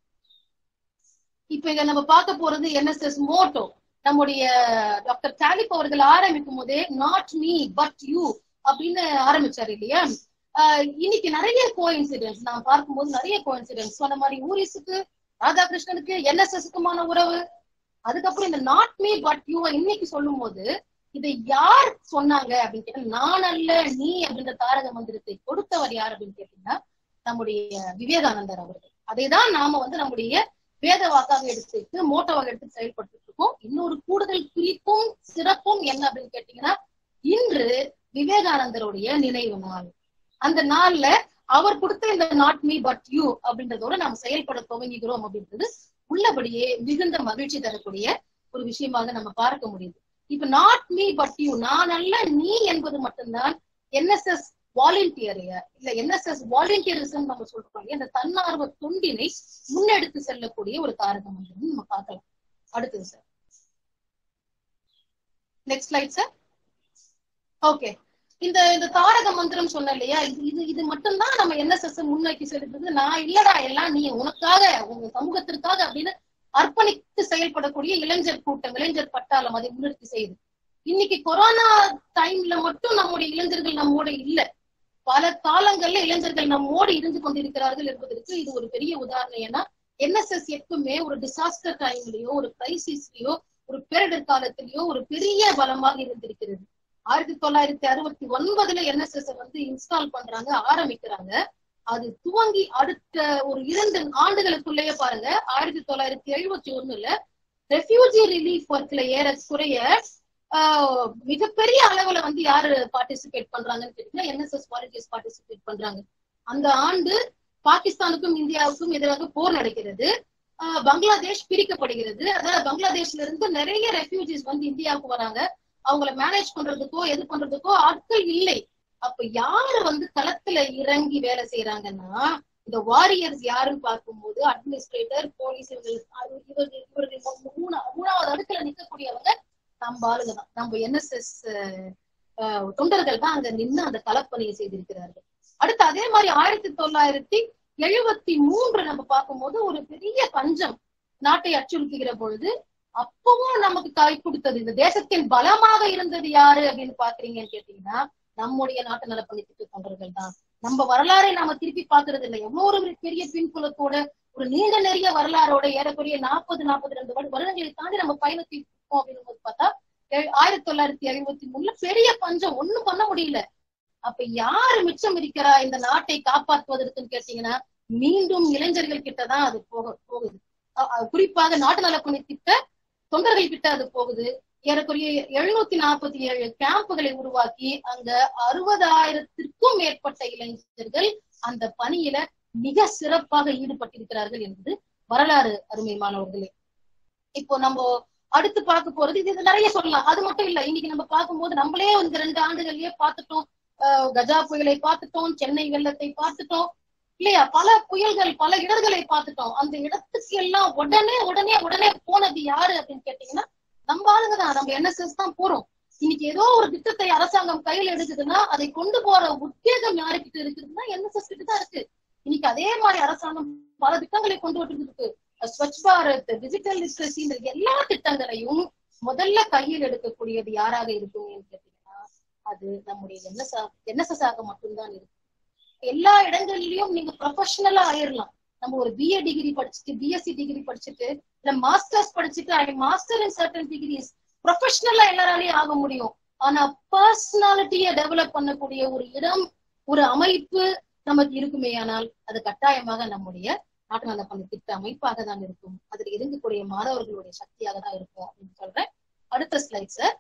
இப்ப இங்க நம்ம பார்க்க போறது என்எஸ்எஸ் மோட்டோ நம்முடைய டாக்டர் தாலிப் அவர்கள் ஆரம்பிக்கும் போதே நாட் மீ பட் யூ அப்படின்னு ஆரம்பிச்சாரு இல்லையா ஆஹ் இன்னைக்கு நிறைய கோ இன்சிடென்ட்ஸ் நான் பார்க்கும்போது நிறைய கோ இன்சிடென்ட்ஸ் சொன்ன மாதிரி ஊரிஸுக்கு ராதாகிருஷ்ணனுக்கு என்எஸ்எஸ்க்குமான உறவு அதுக்கப்புறம் இந்த நாட் மீ பட் யூ இன்னைக்கு சொல்லும் போது இதை யார் சொன்னாங்க அப்படின்னு கேட்டா நான் அல்ல நீ அப்படின்ற தாரக மந்திரத்தை கொடுத்தவர் யார் அப்படின்னு கேட்டீங்கன்னா நம்முடைய விவேகானந்தர் அவர்கள் அதைதான் நாம வந்து நம்முடைய வேத வாக்காக எடுத்துட்டு மோட்டோவாக எடுத்து செயல்பட்டு இருக்கோம் இன்னொரு கூடுதல் குறிப்பும் சிறப்பும் என்ன அப்படின்னு கேட்டீங்கன்னா இன்று விவேகானந்தருடைய நினைவு நாள் அந்த நாள்ல அவர் கொடுத்த இந்த நாட் மீ பட் யூ அப்படின்றதோட நாம் செயல்பட துவங்குகிறோம் அப்படின்றது உள்ளபடியே மிகுந்த மகிழ்ச்சி தரக்கூடிய ஒரு விஷயமாக நம்ம பார்க்க முடியுது இப்ப நாட் மீ பட் யூ நான் அல்ல நீ என்பது மட்டும்தான் என்எஸ்எஸ் வாலண்டியரைய இல்ல என்எஸ்எஸ் வாலண்டியரிசம் நம்ம சொல்றோம் அந்த தன்னார்வ தொண்டினை முன்னெடுத்து செல்லக்கூடிய ஒரு தாரக மந்திரம் நம்ம பார்க்கலாம் அடுத்தது sir next slide sir okay இந்த இந்த தாரக மந்திரம் சொன்ன இல்லையா இது இது இது மட்டும்தான் நம்ம என்எஸ்எஸ் முன்னோக்கி செலுத்துறது நான் இல்லடா எல்லாம் நீ உனக்காக உங்க சமூகத்திற்காக அப்படின்னு அர்ப்பணித்து செயல்படக்கூடிய இளைஞர் கூட்டம் இளைஞர் பட்டாளம் அதை முன்னெடுத்து செய்யுது இன்னைக்கு கொரோனா டைம்ல மட்டும் நம்முடைய இளைஞர்கள் நம்மோட இல்ல பல காலங்கள்ல இளைஞர்கள் நம்மோடு இருந்து கொண்டிருக்கிறார்கள் என்பதற்கு இது ஒரு பெரிய உதாரணம் ஏன்னா என்எஸ்எஸ் எப்பவுமே ஒரு டிசாஸ்டர் டைம்லயோ ஒரு கிரைசிஸ்லயோ ஒரு பேரிடர் காலத்திலயோ ஒரு பெரிய பலமாக இருந்திருக்கிறது ஆயிரத்தி தொள்ளாயிரத்தி அறுபத்தி ஒன்பதுல என்எஸ்எஸ் வந்து இன்ஸ்டால் பண்றாங்க ஆரம்பிக்கிறாங்க அது துவங்கி அடுத்த ஒரு இரண்டு ஆண்டுகளுக்குள்ளேயே பாருங்க ஆயிரத்தி தொள்ளாயிரத்தி எழுபத்தி ஒண்ணுல ரெஃப்யூஜி ரிலீஃப் ஒர்க்ல ஏறக்குறைய ஆஹ், மிகப்பெரிய அளவுல வந்து யாரு பார்ட்டிசிபேட் பண்றாங்கன்னு கேட்டீங்கன்னா என்எஸ்எஸ் வாலண்டியர்ஸ் பார்ட்டிசிபேட் பண்றாங்க அந்த ஆண்டு பாகிஸ்தானுக்கும் இந்தியாவுக்கும் எதிராக போர் நடக்கிறது ஆஹ், பங்களாதேஷ் பிரிக்கப்படுகிறது அதாவது பங்களாதேஷ்ல இருந்து நிறைய ரெஃப்யூஜிஸ் வந்து இந்தியாவுக்கு வராங்க அவங்கள மேனேஜ் பண்றதுக்கோ எது பண்றதுக்கோ ஆட்கள் இல்லை அப்ப யாரு வந்து களத்துல இறங்கி வேலை செய்யறாங்கன்னா இந்த வாரியர்ஸ் யாருன்னு பார்க்கும்போது அட்மினிஸ்ட்ரேட்டர் போலீஸ் இவர்கள் இவர்கள் இவர்கள் மூணா மூணாவது அடுக்குல நிக்கக்கூடியவங்க நம்ம ஆளுங்க தான் நம்ம என்எஸ்எஸ் தொண்டர்கள் தான் அங்க நின்று அந்த களப்பணியை செய்திருக்கிறார்கள் அடுத்து அதே மாதிரி ஆயிரத்தி தொள்ளாயிரத்தி எழுபத்தி மூன்று நம்ம பார்க்கும்போது ஒரு பெரிய பஞ்சம் நாட்டை அச்சுறுத்துகிற பொழுது அப்பவும் நமக்கு கை கொடுத்தது இந்த தேசத்தின் பலமாக இருந்தது யாரு அப்படின்னு பாக்குறீங்கன்னு கேட்டீங்கன்னா நம்முடைய நாட்டு நலப்பணி திட்ட தொண்டர்கள் தான் நம்ம வரலாறை நாம திருப்பி பாக்குறது இல்லை எவ்வளவு ஒரு பெரிய பின்புலத்தோட ஒரு நீண்ட நெறிய வரலாறோட ஏறக்குறைய நாற்பது நாற்பது ரெண்டு வருடங்களை தாண்டி நம்ம பயணத்தை இருக்கோம் அப்படின்னு போது பார்த்தா ஏ- ஆயிரத்தி தொள்ளாயிரத்தி எழுபத்தி மூணுல பெரிய பஞ்சம் ஒண்ணும் பண்ண முடியல அப்ப யாரு மிச்சம் இருக்கிறா இந்த நாட்டை காப்பாற்றுவதற்குன்னு கேட்டீங்கன்னா மீண்டும் இளைஞர்கள் கிட்டதான் அது போக போகுது அ- அ- குறிப்பாக நாட்டு நலப்பணி திட்ட தொண்டர்கள் கிட்ட அது போகுது ஏறக்குறைய எழுநூத்தி நாற்பத்தி ஏழு கேம்புகளை உருவாக்கி அங்க அறுபதாயிரத்திற்கும் மேற்பட்ட இளைஞர்கள் அந்த பணியில மிக சிறப்பாக ஈடுபட்டிருக்கிறார்கள் என்பது வரலாறு அருமை மாணவர்களே இப்போ நம்ம அடுத்து பார்க்க போறது இது இது நிறைய சொல்லலாம் அது மட்டும் இல்ல இன்னைக்கு நம்ம பார்க்கும்போது நம்மளே இந்த ரெண்டு ஆண்டுகள்லயே பார்த்துட்டோம் ஆஹ் கஜா புயலை பார்த்துட்டோம் சென்னை வெள்ளத்தை பார்த்துட்டோம் இல்லையா பல புயல்கள் பல இடர்களை பார்த்துட்டோம் அந்த இடத்துக்கு எல்லாம் உடனே உடனே உடனே போனது யாரு அப்படின்னு கேட்டீங்கன்னா நம்ம ஆளுங்க தான் நம்ம என்எஸ்எஸ் தான் போறோம் இன்னைக்கு ஏதோ ஒரு திட்டத்தை அரசாங்கம் கையில் எடுக்குதுன்னா அதை கொண்டு போற உத்வேகம் யாருக்கிட்ட இருக்குதுன்னா என்எஸ்எஸ் கிட்ட தான் இருக்கு இன்னைக்கு அதே மாதிரி அரசாங்கம் பல திட்டங்களை கொண்டு வந்துட்டு இருக்கு ஸ்வச் பாரத் டிஜிட்டல் லிட்ரஸி இந்த எல்லா திட்டங்களையும் முதல்ல கையில் எடுக்கக்கூடியது யாராக இருக்கும்னு கேட்டீங்கன்னா அது நம்முடைய என்எஸ்ஆர் என்எஸ்எஸ் ஆக மட்டும்தான் இருக்கு எல்லா இடங்கள்லயும் நீங்க ப்ரொஃபஷனலா ஆயிரலாம் நம்ம ஒரு பிஏ டிகிரி படிச்சுட்டு பிஎஸ்சி டிகிரி படிச்சுட்டு இல்ல மாஸ்டர்ஸ் படிச்சுட்டு I master in certain degrees ப்ரொஃபஷனலா எல்லாராலையும் ஆக முடியும் ஆனா பர்சனாலிட்டிய டெவலப் பண்ணக்கூடிய ஒரு இடம் ஒரு அமைப்பு நமக்கு இருக்குமே ஆனால் அது கட்டாயமாக நம்முடைய நாட்டு நல பணி திட்ட அமைப்பாக தான் இருக்கும் அதில் இருக்கக்கூடிய மாணவர்களுடைய சக்தியாக தான் இருக்கும் அப்படின்னு சொல்றேன் அடுத்த ஸ்லைட் சார்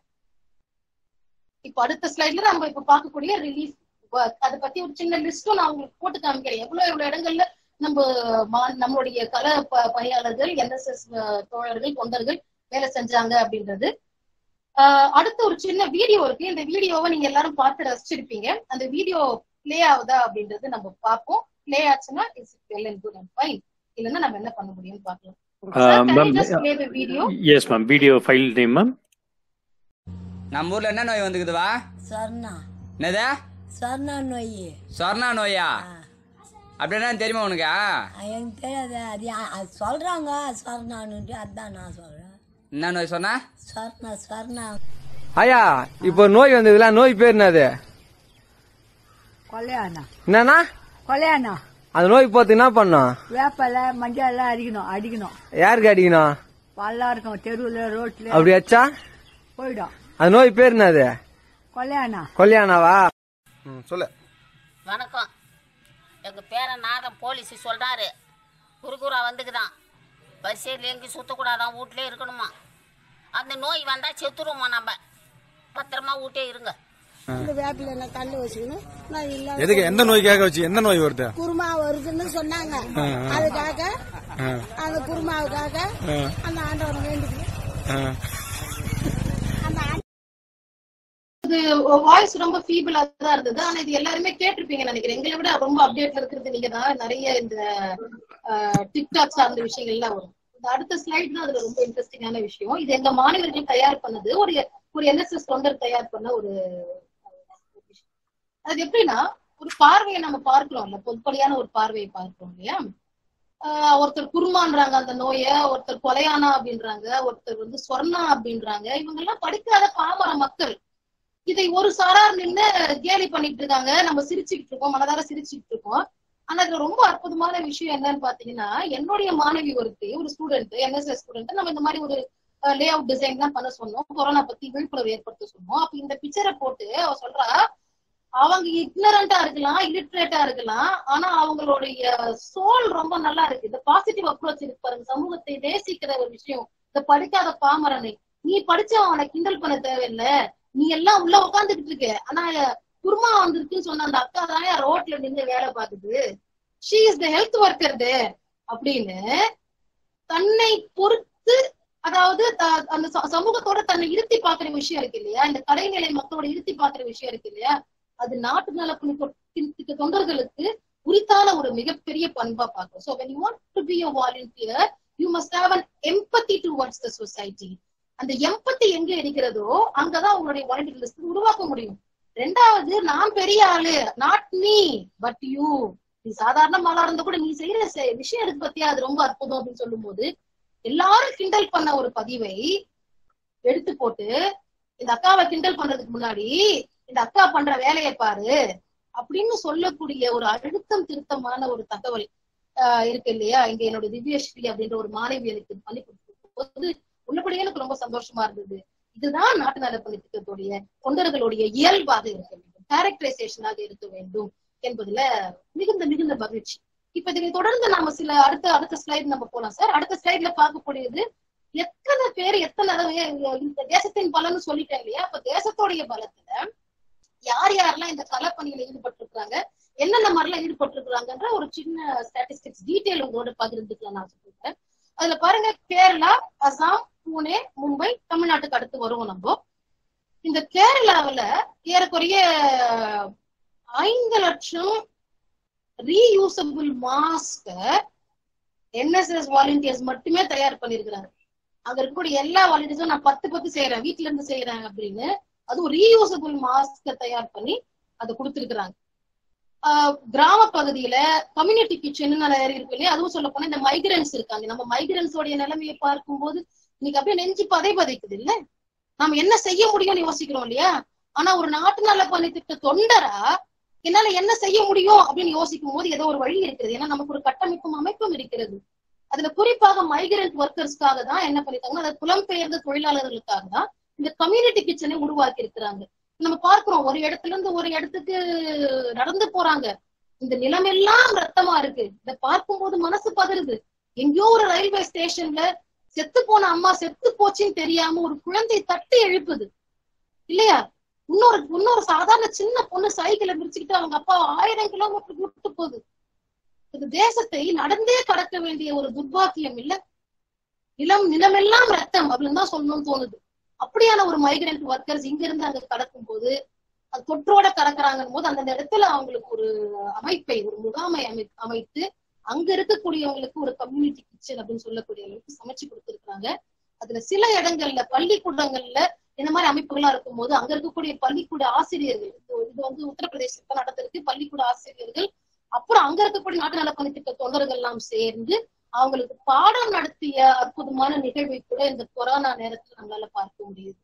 இப்ப அடுத்த ஸ்லைட்ல நம்ம இப்ப பார்க்கக்கூடிய ரிலீஃப் அதை பத்தி ஒரு சின்ன லிஸ்டும் நான் உங்களுக்கு போட்டு காமிக்கிறேன் எவ்வளவு எவ்வளவு இடங்கள்ல நம்ம மா- நம்மளுடைய கல ப- பணியாளர்கள் என்எஸ்எஸ் தோழர்கள் தொண்டர்கள் வேலை செஞ்சாங்க அப்படின்றது ஆஹ் அடுத்த ஒரு சின்ன வீடியோ இருக்கு இந்த வீடியோவை நீங்க எல்லாரும் பார்த்து ரசிச்சிருப்பீங்க அந்த வீடியோ பிளே ஆகுதா அப்படின்றது நம்ம பார்ப்போம் பிளே ஆச்சுன்னா it's well and good and fine இல்லைன்னா நம்ம என்ன பண்ண முடியும்னு பார்க்கலாம் Sir, Uh, can you ma'am, just play the video? yes, ma'am. Video file name, ma'am. நம்ம ஊர்ல என்ன நோய் வந்துக்குதுவா சொர்ணா என்னது சொர்ணா நோய் சொர்ணா நோயா அப்படின்னா தெரியுமா உனக்கு எனக்கு தெரியாது அது யா- அது சொல்றாங்க சொர்ணான்னுட்டு அதான் நான் சொல்றேன் என்ன நோய் சொன்னா சொர்ணா சொர்ணா ஐயா இப்போ நோய் வந்ததுல நோய் பேர் என்னது கொலையானா என்னன்னா கொலையானா அந்த நோய் போறதுக்கு என்ன பண்ணும் வேப்பலை மஞ்சள் எல்லாம் அடிக்கணும் அடிக்கணும் யாருக்கு அடிக்கணும் பல்லா இருக்கும் தெருவுல ரோட்ல அப்படி வச்சா போயிடும் அந்த நோய் பேர் என்னது கொலையானா கொல்யாணாவா ம், சொல்லு வணக்கம் எங்க பேரன் நாதம் போலீஸ் சொல்றாரு குறுகுறா வந்துக்குதான் பஸ்ஸில் எங்கேயும் சுத்தக்கூடாதான் வீட்லயே இருக்கணுமா அந்த நோய் வந்தா செத்துருவோமா நம்ம பத்திரமா வீட்டே இருங்க இந்த வேப்பில எல்லாம் கல்லு வச்சுக்கணும் நான் இல்ல எதுக்கு எந்த நோய்க்காக வச்சு எந்த நோய் வருது குருமா வருதுன்னு சொன்னாங்க அதுக்காக அந்த குருமாவுக்காக அந்த ஆண்டவனை வேண்டிக்கணும் அந்த ஆண்டவன் இது வாய்ஸ் ரொம்ப ஃபீபிளா தான் இருந்தது ஆனா இது எல்லாருமே கேட்டிருப்பீங்க நினைக்கிறேன் எங்களை விட ரொம்ப அப்டேட்ல இருக்கிறது நீங்க தான் நிறைய இந்த டிக்டாக் சார்ந்த விஷயங்கள்லாம் வரும் இந்த அடுத்த ஸ்லைட் தான் அதுல ரொம்ப இன்ட்ரெஸ்டிங்கான விஷயம் இது எங்க மாணவர்கள் தயார் பண்ணது ஒரு ஒரு என்எஸ்எஸ் தொண்டர் தயார் பண்ண ஒரு ஒரு விஷயம். அது எப்படின்னா ஒரு பார்வையை நம்ம பார்க்கிறோம்ல பொதுப்படியான ஒரு பார்வையை பார்க்கிறோம் இல்லையா ஆஹ் ஒருத்தர் குருமான்றாங்க அந்த நோய ஒருத்தர் கொலையானா அப்படின்றாங்க ஒருத்தர் வந்து சொர்ணா அப்படின்றாங்க இவங்க எல்லாம் படிக்காத பாமர மக்கள் இதை ஒரு சாரார் நின்னு கேலி பண்ணிட்டு இருக்காங்க நம்ம சிரிச்சுக்கிட்டு இருக்கோம் மனதார சிரிச்சுக்கிட்டு இருக்கோம் ஆனா இதுல ரொம்ப அற்புதமான விஷயம் என்னன்னு பாத்தீங்கன்னா என்னுடைய மாணவி ஒருத்தி ஒரு ஸ்டூடெண்ட் என்எஸ்எஸ் ஸ்டூடெண்ட் நம்ம இந்த மாதிரி ஒரு லே அவுட் டிசைன் தான் பண்ண சொன்னோம் கொரோனா பத்தி விழிப்புணர்வு ஏற்படுத்த சொன்னோம் அப்ப இந்த பிக்சரை போட்டு அவ சொல்றா அவங்க இக்னரண்டா இருக்கலாம் இல்லிட்ரேட்டா இருக்கலாம் ஆனா அவங்களுடைய சோல் ரொம்ப நல்லா இருக்கு இந்த பாசிட்டிவ் அப்ரோச் இருக்கு பாருங்க சமூகத்தை நேசிக்கிற ஒரு விஷயம் இந்த படிக்காத பாமரனை நீ படிச்ச அவனை கிண்டல் பண்ண தேவையில்ல நீ எல்லாம் உள்ள உட்காந்துக்கிட்டு இருக்க ஆனா குருமா வந்திருக்குன்னு சொன்ன அந்த அக்கா தான் ரோட்ல நின்று வேலை பார்க்குது she is the health worker they அப்படின்னு தன்னை பொறுத்து அதாவது த- அந்த ச- சமூகத்தோட தன்னை இருத்தி பாக்குற விஷயம் இருக்கு இல்லையா இந்த கடைநிலை மக்களோட இருத்தி பாக்குற விஷயம் இருக்கு இல்லையா அது நாட்டு நலப்பணி தொண்டர்களுக்கு உரித்தான ஒரு மிகப்பெரிய பண்பா பார்க்கும் so when you want to be a volunteer you must have an empathy towards the society அந்த எம்பத்தி எங்க இருக்கிறதோ அங்கதான் உங்களுடைய வாலண்டியர் லிஸ்ட் உருவாக்க முடியும் ரெண்டாவது நான் பெரிய ஆளு நாட் மீ பட் யூ நீ சாதாரண மாலா இருந்தா கூட நீ செய்யற செ- விஷயம் இருக்கு பத்தியா அது ரொம்ப அற்புதம் அப்படின்னு சொல்லும்போது எல்லாரும் கிண்டல் பண்ண ஒரு பதிவை எடுத்து போட்டு இந்த அக்காவை கிண்டல் பண்றதுக்கு முன்னாடி இந்த அக்கா பண்ற வேலையை பாரு அப்படின்னு சொல்லக்கூடிய ஒரு அழுத்தம் திருத்தமான ஒரு தகவல் ஆஹ் இருக்கு இல்லையா இங்க என்னோட திவ்யஸ்ரீ அப்படின்ற ஒரு மாணவி எனக்கு பண்ணி கொடுத்து உள்ளபடியே எனக்கு ரொம்ப சந்தோஷமா இருந்தது இதுதான் நாட்டு நலப்பணி திட்டத்துடைய தொண்டர்களுடைய இயல்பாக இருக்க வேண்டும் கேரக்டரைசேஷனாக இருக்க வேண்டும் என்பதுல மிகுந்த மிகுந்த மகிழ்ச்சி இப்ப இதை தொடர்ந்து நாம சில அடுத்த அடுத்த ஸ்லைடு நம்ம போலாம் சார் அடுத்த ஸ்லைட்ல பார்க்கக்கூடியது எத்தனை பேர் எத்தனை தடவை இந்த தேசத்தின் பலன்னு சொல்லிட்டேன் இல்லையா அப்ப தேசத்தோடைய பலத்துல யார் யாரெல்லாம் இந்த களப்பணியில ஈடுபட்டு இருக்காங்க என்னென்ன மாதிரிலாம் ஈடுபட்டு இருக்காங்கன்ற ஒரு சின்ன ஸ்டாட்டிஸ்டிக்ஸ் டீட்டெயில் உங்களோட பகிர்ந்துக்கலாம் நான் சொல்லிட்டேன் அதுல பாருங்க கேரளா அசாம் பூனே மும்பை தமிழ்நாட்டுக்கு அடுத்து வருவோம் நம்ம இந்த கேரளாவுல ஏறக்குறைய ஐந்து லட்சம் ரீயூசபிள் மாஸ்க என்எஸ்எஸ் வாலண்டியர்ஸ் மட்டுமே தயார் பண்ணிருக்கிறாங்க அங்க இருக்கக்கூடிய எல்லா வாலண்டியர்ஸும் நான் பத்து பத்து செய்யறேன் வீட்ல இருந்து செய்யறேன் அப்படின்னு அதுவும் ரீயூசபிள் மாஸ்க தயார் பண்ணி அதை கொடுத்திருக்கிறாங்க ஆஹ் கிராம பகுதியில கம்யூனிட்டி கிச்சன் நிறைய இருக்கு இல்லையா அதுவும் சொல்ல போனா இந்த மைக்ரன்ஸ் இருக்காங்க நம்ம மைக்ரன்ஸோடைய நிலைமையை பார்க்கும்போது இன்னைக்கு அப்படியே நெஞ்சு பதை பதைக்குது இல்ல நம்ம என்ன செய்ய முடியும்னு யோசிக்கிறோம் இல்லையா ஆனா ஒரு நாட்டு நல பணி திட்ட தொண்டரா என்னால என்ன செய்ய முடியும் அப்படின்னு யோசிக்கும் போது ஏதோ ஒரு வழி இருக்கிறது ஏன்னா நமக்கு ஒரு கட்டமைப்பும் அமைப்பும் இருக்கிறது அதுல குறிப்பாக மைக்ரண்ட் ஒர்க்கர்ஸ்க்காக தான் என்ன பண்ணிருக்காங்கன்னா அதாவது புலம்பெயர்ந்த தொழிலாளர்களுக்காக தான் இந்த கம்யூனிட்டி கிச்சனை உருவாக்கி இருக்கிறாங்க நம்ம பார்க்கிறோம் ஒரு இடத்துல இருந்து ஒரு இடத்துக்கு நடந்து போறாங்க இந்த நிலமெல்லாம் ரத்தமா இருக்கு இத பார்க்கும்போது மனசு பதறுது எங்கேயோ ஒரு ரயில்வே ஸ்டேஷன்ல செத்து போன அம்மா செத்து போச்சுன்னு தெரியாம ஒரு குழந்தை தட்டி எழுப்புது இல்லையா இன்னொரு இன்னொரு சாதாரண சின்ன பொண்ணு சைக்கிளை விரிச்சுக்கிட்டு அவங்க அப்பா ஆயிரம் கிலோமீட்டர் கூட்டு போகுது இந்த தேசத்தை நடந்தே கடக்க வேண்டிய ஒரு துர்பாக்கியம் இல்ல நிலம் நிலமெல்லாம் ரத்தம் அப்படின்னு தான் சொல்லணும்னு தோணுது அப்படியான ஒரு மைக்ரண்ட் ஒர்க்கர்ஸ் இங்க இருந்து அங்க கடக்கும் போது அது தொற்றோட கடக்குறாங்கன்னு போது அந்த இடத்துல அவங்களுக்கு ஒரு அமைப்பை ஒரு முகாமை அமை அமைத்து அங்க இருக்கக்கூடியவங்களுக்கு ஒரு கம்யூனிட்டி கிச்சன் அப்படின்னு சொல்லக்கூடியவங்களுக்கு சமைச்சு கொடுத்துருக்காங்க அதுல சில இடங்கள்ல பள்ளிக்கூடங்கள்ல இந்த மாதிரி அமைப்புகளா இருக்கும் போது அங்க இருக்கக்கூடிய பள்ளிக்கூட ஆசிரியர்கள் இது- இது வந்து உத்தரப்பிரதேசத்துல நடந்திருக்கு பள்ளிக்கூட ஆசிரியர்கள் அப்புறம் அங்க இருக்கக்கூடிய நாட்டு நலப்பணி திட்ட தொண்டர்கள் எல்லாம் சேர்ந்து அவங்களுக்கு பாடம் நடத்திய அற்புதமான நிகழ்வை கூட இந்த கொரோனா நேரத்துல நம்மளால பார்க்க முடியுது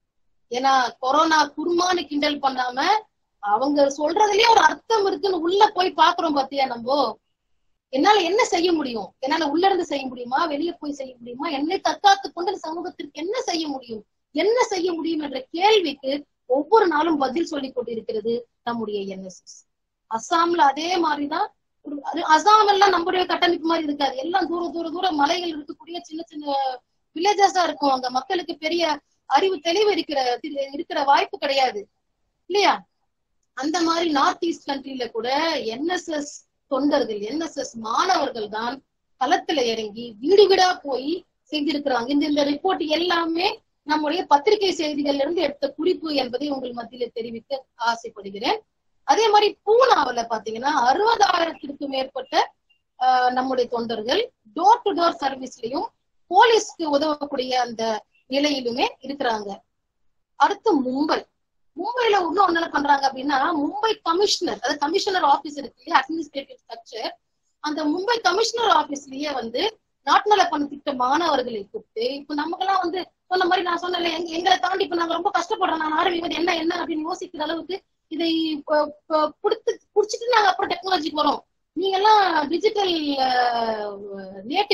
ஏன்னா கொரோனா குருமான்னு கிண்டல் பண்ணாம அவங்க சொல்றதுலயே ஒரு அர்த்தம் இருக்குன்னு உள்ள போய் பாக்குறோம் பாத்தியா நம்ம என்னால என்ன செய்ய முடியும் என்னால உள்ள இருந்து செய்ய முடியுமா வெளியே போய் செய்ய முடியுமா என்னை தற்காத்து கொண்டு இந்த சமூகத்திற்கு என்ன செய்ய முடியும் என்ன செய்ய முடியும் என்ற கேள்விக்கு ஒவ்வொரு நாளும் பதில் சொல்லிக் கொண்டிருக்கிறது நம்முடைய என்எஸ்எஸ் அஸ்ஸாம்ல அதே மாதிரிதான் ஒரு- அது அசாம் எல்லாம் நம்முடைய கட்டமைப்பு மாதிரி இருக்காது எல்லாம் தூர தூர தூர மலைகள் இருக்கக்கூடிய சின்ன சின்ன வில்லேஜஸா இருக்கும் அங்க மக்களுக்கு பெரிய அறிவு தெளிவு இருக்கிற இருக்கிற வாய்ப்பு கிடையாது இல்லையா அந்த மாதிரி நார்த் ஈஸ்ட் கண்ட்ரில கூட என்எஸ்எஸ் தொண்டர்கள் என்எஸ்எஸ் மாணவர்கள் தான் களத்துல இறங்கி வீடு வீடா போய் செஞ்சிருக்கிறாங்க இந்த இந்த ரிப்போர்ட் எல்லாமே நம்முடைய பத்திரிகை செய்திகள்ல இருந்து எடுத்த குறிப்பு என்பதை உங்கள் மத்தியில தெரிவிக்க ஆசைப்படுகிறேன் அதே மாதிரி பூனாவுல பாத்தீங்கன்னா அறுபதாயிரத்திற்கு மேற்பட்ட ஆஹ், நம்முடைய தொண்டர்கள் டோர் டு டோர் சர்வீஸ்லயும் போலீஸ்க்கு உதவக்கூடிய அந்த நிலையிலுமே இருக்கிறாங்க அடுத்து மும்பை மும்பைல இன்னும் என்ன பண்றாங்க அப்படின்னா மும்பை கமிஷனர் அதாவது கமிஷனர் ஆபீஸ் இருக்கு இல்லையா அட்மினிஸ்ட்ரேட்டிவ் ஸ்ட்ரக்சர் அந்த மும்பை கமிஷனர் ஆபீஸ்லயே வந்து நாட்டுநல பணி திட்ட மாணவர்களை கூப்பிட்டு இப்ப நமக்கெல்லாம் வந்து சொன்ன மாதிரி நான் சொன்னேன்ல எங்க எங்களை தாண்டி இப்ப நாங்க ரொம்ப கஷ்டப்படுறோம் நான் ஆரம்பிப்பது என்ன என்ன அப்படின்னு யோசிக்கிற அளவுக்கு இதை ப- ப- புடித்து புடிச்சிட்டு நாங்க அப்புறம் டெக்னாலஜிக்கு வரோம் நீங்க எல்லாம் டிஜிட்டல் நேட்டிவ்ஸ்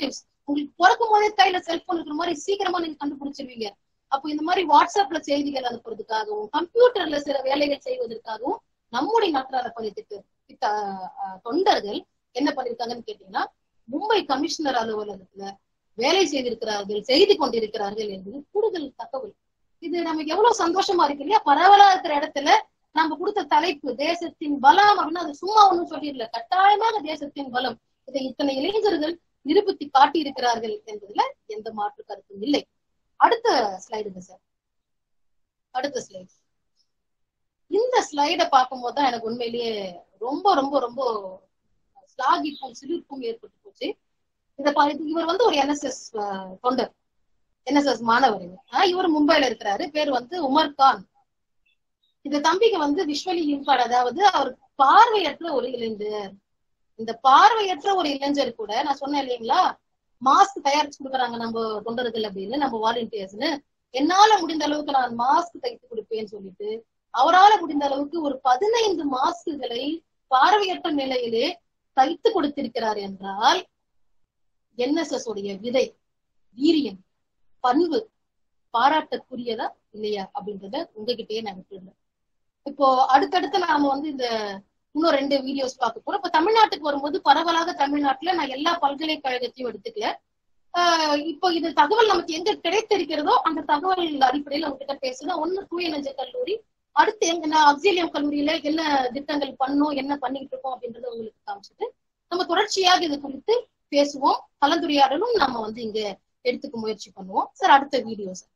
உங்களுக்கு பிறக்கும் போதே கையில செல்போன் இருக்கிற மாதிரி சீக்கிரமா நீங்க கண்டுபிடிச்சிருவீங்க அப்போ இந்த மாதிரி வாட்ஸ்அப்ல செய்திகள் அனுப்புறதுக்காகவும் கம்ப்யூட்டர்ல சில வேலைகள் செய்வதற்காகவும் நம்முடைய நாட்டாள பணித்திட்டு திட்ட- அஹ் தொண்டர்கள் என்ன பண்ணிருக்காங்கன்னு கேட்டீங்கன்னா மும்பை கமிஷனர் அலுவலகத்துல வேலை செய்திருக்கிறார்கள் செய்து கொண்டிருக்கிறார்கள் என்பது கூடுதல் தகவல் இது நமக்கு எவ்வளவு சந்தோஷமா இருக்கு இல்லையா பரவலா இருக்கிற இடத்துல நம்ம கொடுத்த தலைப்பு தேசத்தின் பலம் அப்படின்னா அது சும்மா ஒண்ணும் சொல்லிடல கட்டாயமாக தேசத்தின் பலம் இதை இத்தனை இளைஞர்கள் நிரூபித்து காட்டி இருக்கிறார்கள் என்பதுல எந்த மாற்று கருத்தும் இல்லை அடுத்த ஸ்லைடுங்க சார் அடுத்த ஸ்லைடு இந்த ஸ்லைடை பார்க்கும்போது தான் எனக்கு உண்மையிலேயே ரொம்ப ரொம்ப ரொம்ப ஸ்லாகிப்பும் சிலிர்ப்பும் ஏற்பட்டு போச்சு இத பா- இது- இவர் வந்து ஒரு என்எஸ்எஸ் தொண்டர் என்எஸ்எஸ் மாணவர் இவர். ஆஹ் இவர் மும்பைல இருக்கிறாரு பேர் வந்து உமர் கான் இந்த தம்பிக்கு வந்து விஷுவலி இம்பார்ட் அதாவது அவர் பார்வையற்ற ஒரு இளைஞர் இந்த பார்வையற்ற ஒரு இளைஞர் கூட நான் சொன்னேன் இல்லைங்களா மாஸ்க் தயாரிச்சு கொடுக்குறாங்க நம்ம தொண்டர்கள் அப்படின்னு நம்ம வாலண்டியர்ஸ்னு என்னால முடிந்த அளவுக்கு நான் மாஸ்க் தைத்து கொடுப்பேன்னு சொல்லிட்டு அவரால முடிந்த அளவுக்கு ஒரு பதினைந்து மாஸ்குகளை பார்வையற்ற நிலையிலே தைத்து கொடுத்திருக்கிறார் என்றால் என்எஸ்எஸ் உடைய விதை வீரியம் பண்பு பாராட்டக்குரியதா இல்லையா அப்படின்றத உங்ககிட்டயே நான் விட்டுடுறேன் இப்போ அடுத்தடுத்து நாம வந்து இந்த இன்னும் ரெண்டு வீடியோஸ் பார்க்க போறோம் இப்ப தமிழ்நாட்டுக்கு வரும்போது பரவலாக தமிழ்நாட்டுல நான் எல்லா பல்கலைக்கழகத்தையும் எடுத்துக்கல ஆஹ் இப்போ இது தகவல் நமக்கு எங்க கிடைத்திருக்கிறதோ அந்த தகவல் அடிப்படையில் உங்ககிட்ட பேசுறேன் ஒண்ணு தூய நெஞ்ச கல்லூரி அடுத்து எங்க நான் அக்ஸிலியம் கல்லூரியில என்ன திட்டங்கள் பண்ணோம் என்ன பண்ணிட்டு இருக்கோம் அப்படின்றத உங்களுக்கு காமிச்சிட்டு நம்ம தொடர்ச்சியாக இது குறித்து பேசுவோம் கலந்துரையாடலும் நாம வந்து இங்க எடுத்துக்க முயற்சி பண்ணுவோம் சார் அடுத்த வீடியோ சார்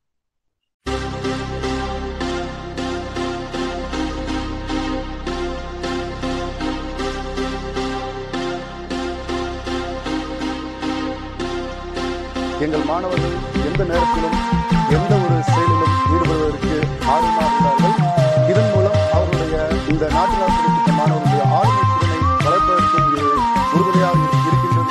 எங்கள் மாணவர்கள் எந்த நேரத்திலும் எந்த ஒரு செயலிலும் ஈடுபடுவதற்கு ஆர்வமாக இருந்தார்கள் இதன் மூலம் அவர்களுடைய இந்த நாட்டில் கிடைத்த மாணவர்களுடைய ஆளுமை திறனை வளர்ப்பதற்கு இது உறுதுணையாக இருக்கின்றது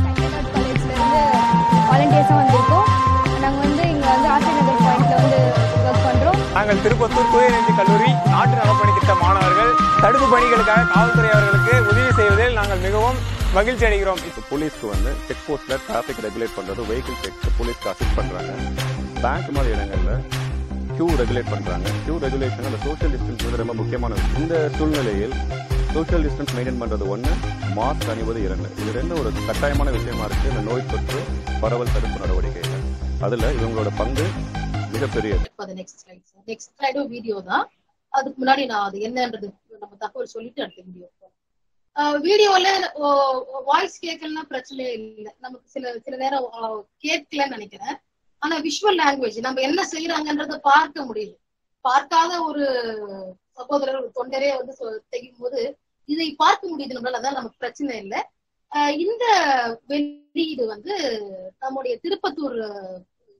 வாலண்டியர்ஸாக வந்திருக்கோம் நாங்கள் வந்து இங்கே வந்து ஆசிரியர் நகர் பாயிண்ட்ல வந்து ஒர்க் பண்ணுறோம் நாங்கள் திருப்பத்தூர் தூயநெஞ்சு கல்லூரி நாட்டு நலப்பணி திட்ட மாணவர்கள் தடுப்பு பணிகளுக்காக காவல்துறை அவர்களுக்கு உதவி செய்வதில் நாங்கள் மிகவும் மகிழ்ச்சி அடைகிறோம் இப்போ போலீஸ்க்கு வந்து செக் போஸ்ட்ல டிராஃபிக் ரெகுலேட் பண்றது வெஹிக்கிள் செக் போலீஸ்க்கு அசிஸ்ட் பண்றாங்க பேங்க் மாதிரி இடங்கள்ல கியூ ரெகுலேட் பண்றாங்க கியூ ரெகுலேஷன் அந்த சோஷியல் டிஸ்டன்ஸ் வந்து ரொம்ப முக்கியமான விஷயம். இந்த சூழ்நிலையில் சோஷியல் டிஸ்டன்ஸ் மெயின்டைன் பண்றது ஒண்ணு மாஸ்க் அணிவது இரண்டு இது ரெண்டும் ஒரு கட்டாயமான விஷயமா இருக்கு இந்த நோய் தொற்று பரவல் தடுப்பு நடவடிக்கைகள் அதுல இவங்களோட பங்கு மிகப்பெரியது அது நெக்ஸ்ட் ஸ்லைட் சார் நெக்ஸ்ட் ஸ்லைடும் வீடியோ தான் அதுக்கு முன்னாடி நான் அது என்னன்றது நம்ம தகவல் சொல்லிட்டு அடுத்த வீடியோ வீடியோல வாய்ஸ் கேட்கலன்னா பிரச்சனை இல்லை நமக்கு சில சில நேரம் ஆஹ், கேட்கலன்னு நினைக்கிறேன் ஆனா விஷுவல் லாங்குவேஜ் நம்ம என்ன செய்யறாங்கன்றத பார்க்க முடியுது பார்க்காத ஒரு சகோதரர் ஒரு தொண்டரே வந்து சொ- செய்யும் போது இதை பார்க்க முடியுது நம்மளால அதான் நமக்கு பிரச்சனை இல்லை ஆஹ், இந்த வெளியீடு வந்து நம்முடைய திருப்பத்தூர் ஆஹ்,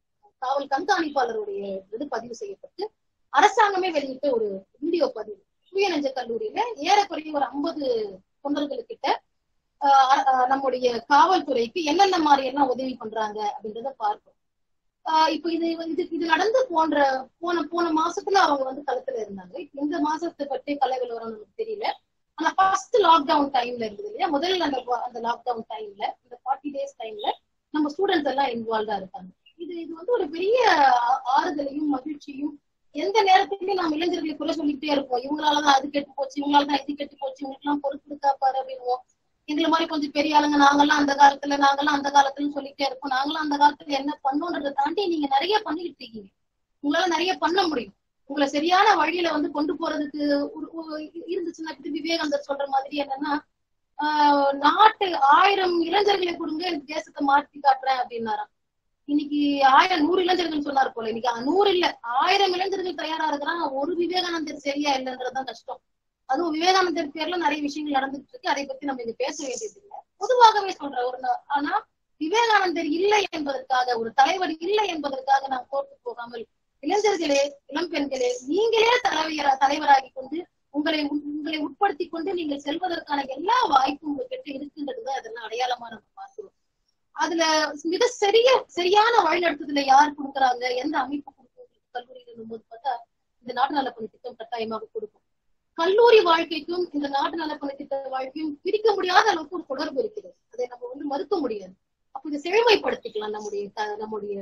காவல் கண்காணிப்பாளருடைய இது பதிவு செய்யப்பட்டு அரசாங்கமே வெளியிட்ட ஒரு வீடியோ பதிவு தூயநெஞ்ச கல்லூரியில ஏறக்குறைய ஒரு ஐம்பது தொண்டர்களுக்கிட்ட ஆஹ் அ- ஆஹ் நம்முடைய காவல்துறைக்கு என்னென்ன மாதிரி எல்லாம் உதவி பண்றாங்க அப்படின்றத பார்ப்போம் ஆஹ் இப்போ இது இது இது நடந்து போன்ற போன போன மாசத்துல அவங்க வந்து களத்துல இருந்தாங்க இப்ப இந்த மாசத்தை பற்றி கலை விவரம் நமக்கு தெரியல ஆனா ஃபர்ஸ்ட் லாக்டவுன் டைம்ல இருந்தது இல்லையா முதல்ல அந்த அந்த லாக்டவுன் டைம்ல இந்த ஃபார்ட்டி டேஸ் டைம்ல நம்ம ஸ்டூடெண்ட்ஸ் எல்லாம் இன்வால்வ்டா இருக்காங்க இது இது வந்து ஒரு பெரிய ஆ- ஆறுதலையும் மகிழ்ச்சியும் எந்த நேரத்திலயும் நம்ம இளைஞர்களை குறை சொல்லிக்கிட்டே இருப்போம் இவங்களாலதான் அது கெட்டு போச்சு இவங்களாலதான் இது கெட்டு போச்சு இவங்களுக்கு எல்லாம் பொறுப்பு இருக்கா பாரு அப்படின்னுவோம் எங்களை மாதிரி கொஞ்சம் பெரிய ஆளுங்க நாங்கெல்லாம் அந்த காலத்துல நாங்கெல்லாம் அந்த காலத்துல சொல்லிட்டே இருப்போம் நாங்கெல்லாம் அந்த காலத்துல என்ன பண்ணோன்றதை தாண்டி நீங்க நிறைய பண்ணிக்கிட்டு இருக்கீங்க உங்களால நிறைய பண்ண முடியும் உங்களை சரியான வழியில வந்து கொண்டு போறதுக்கு ஒரு- ஒரு இருந்துச்சுன்னா இப்ப விவேகானந்தர் சொல்ற மாதிரி என்னன்னா ஆஹ் நாட்டு ஆயிரம் இளைஞர்களை கொடுங்க இந்த தேசத்தை மாற்றி காட்டுறேன் அப்படின்னாராம் இன்னைக்கு ஆயிரம் நூறு இளைஞர்கள் சொன்னார் போல இன்னைக்கு நூறு இல்ல ஆயிரம் இளைஞர்கள் தயாரா இருக்கிறான் ஒரு விவேகானந்தர் சரியா இல்லைன்றதுதான் கஷ்டம் அதுவும் விவேகானந்தர் பேர்ல நிறைய விஷயங்கள் நடந்துட்டு இருக்கு அதை பத்தி நம்ம இங்க பேச வேண்டியது இல்லை பொதுவாகவே சொல்றேன் ஒரு நா- ஆனா விவேகானந்தர் இல்லை என்பதற்காக ஒரு தலைவர் இல்லை என்பதற்காக நாம் கோர்த்து போகாமல் இளைஞர்களே இளம் பெண்களே நீங்களே தலைவரா தலைவராகி கொண்டு உங்களை உ- உங்களை உட்படுத்தி கொண்டு நீங்கள் செல்வதற்கான எல்லா வாய்ப்பும் உங்ககிட்ட இருக்குன்றதுதான் அதெல்லாம் அடையாளமா நம்ம பார்க்கிறோம் அதுல மிக சரிய சரியான வழிநடத்துதல யார் கொடுக்குறாங்க எந்த அமைப்பு கொடுக்கும் கல்லூரியில் போது பார்த்தா இந்த நாட்டு நலப்பணி திட்டம் கட்டாயமாக கொடுக்கும் கல்லூரி வாழ்க்கைக்கும் இந்த நாட்டு நலப்பணி திட்ட வாழ்க்கையும் பிரிக்க முடியாத அளவுக்கு ஒரு தொடர்பு இருக்கிறது அதை நம்ம வந்து மறுக்க முடியாது அப்ப இதை செழுமைப்படுத்திக்கலாம் நம்முடைய த- நம்முடைய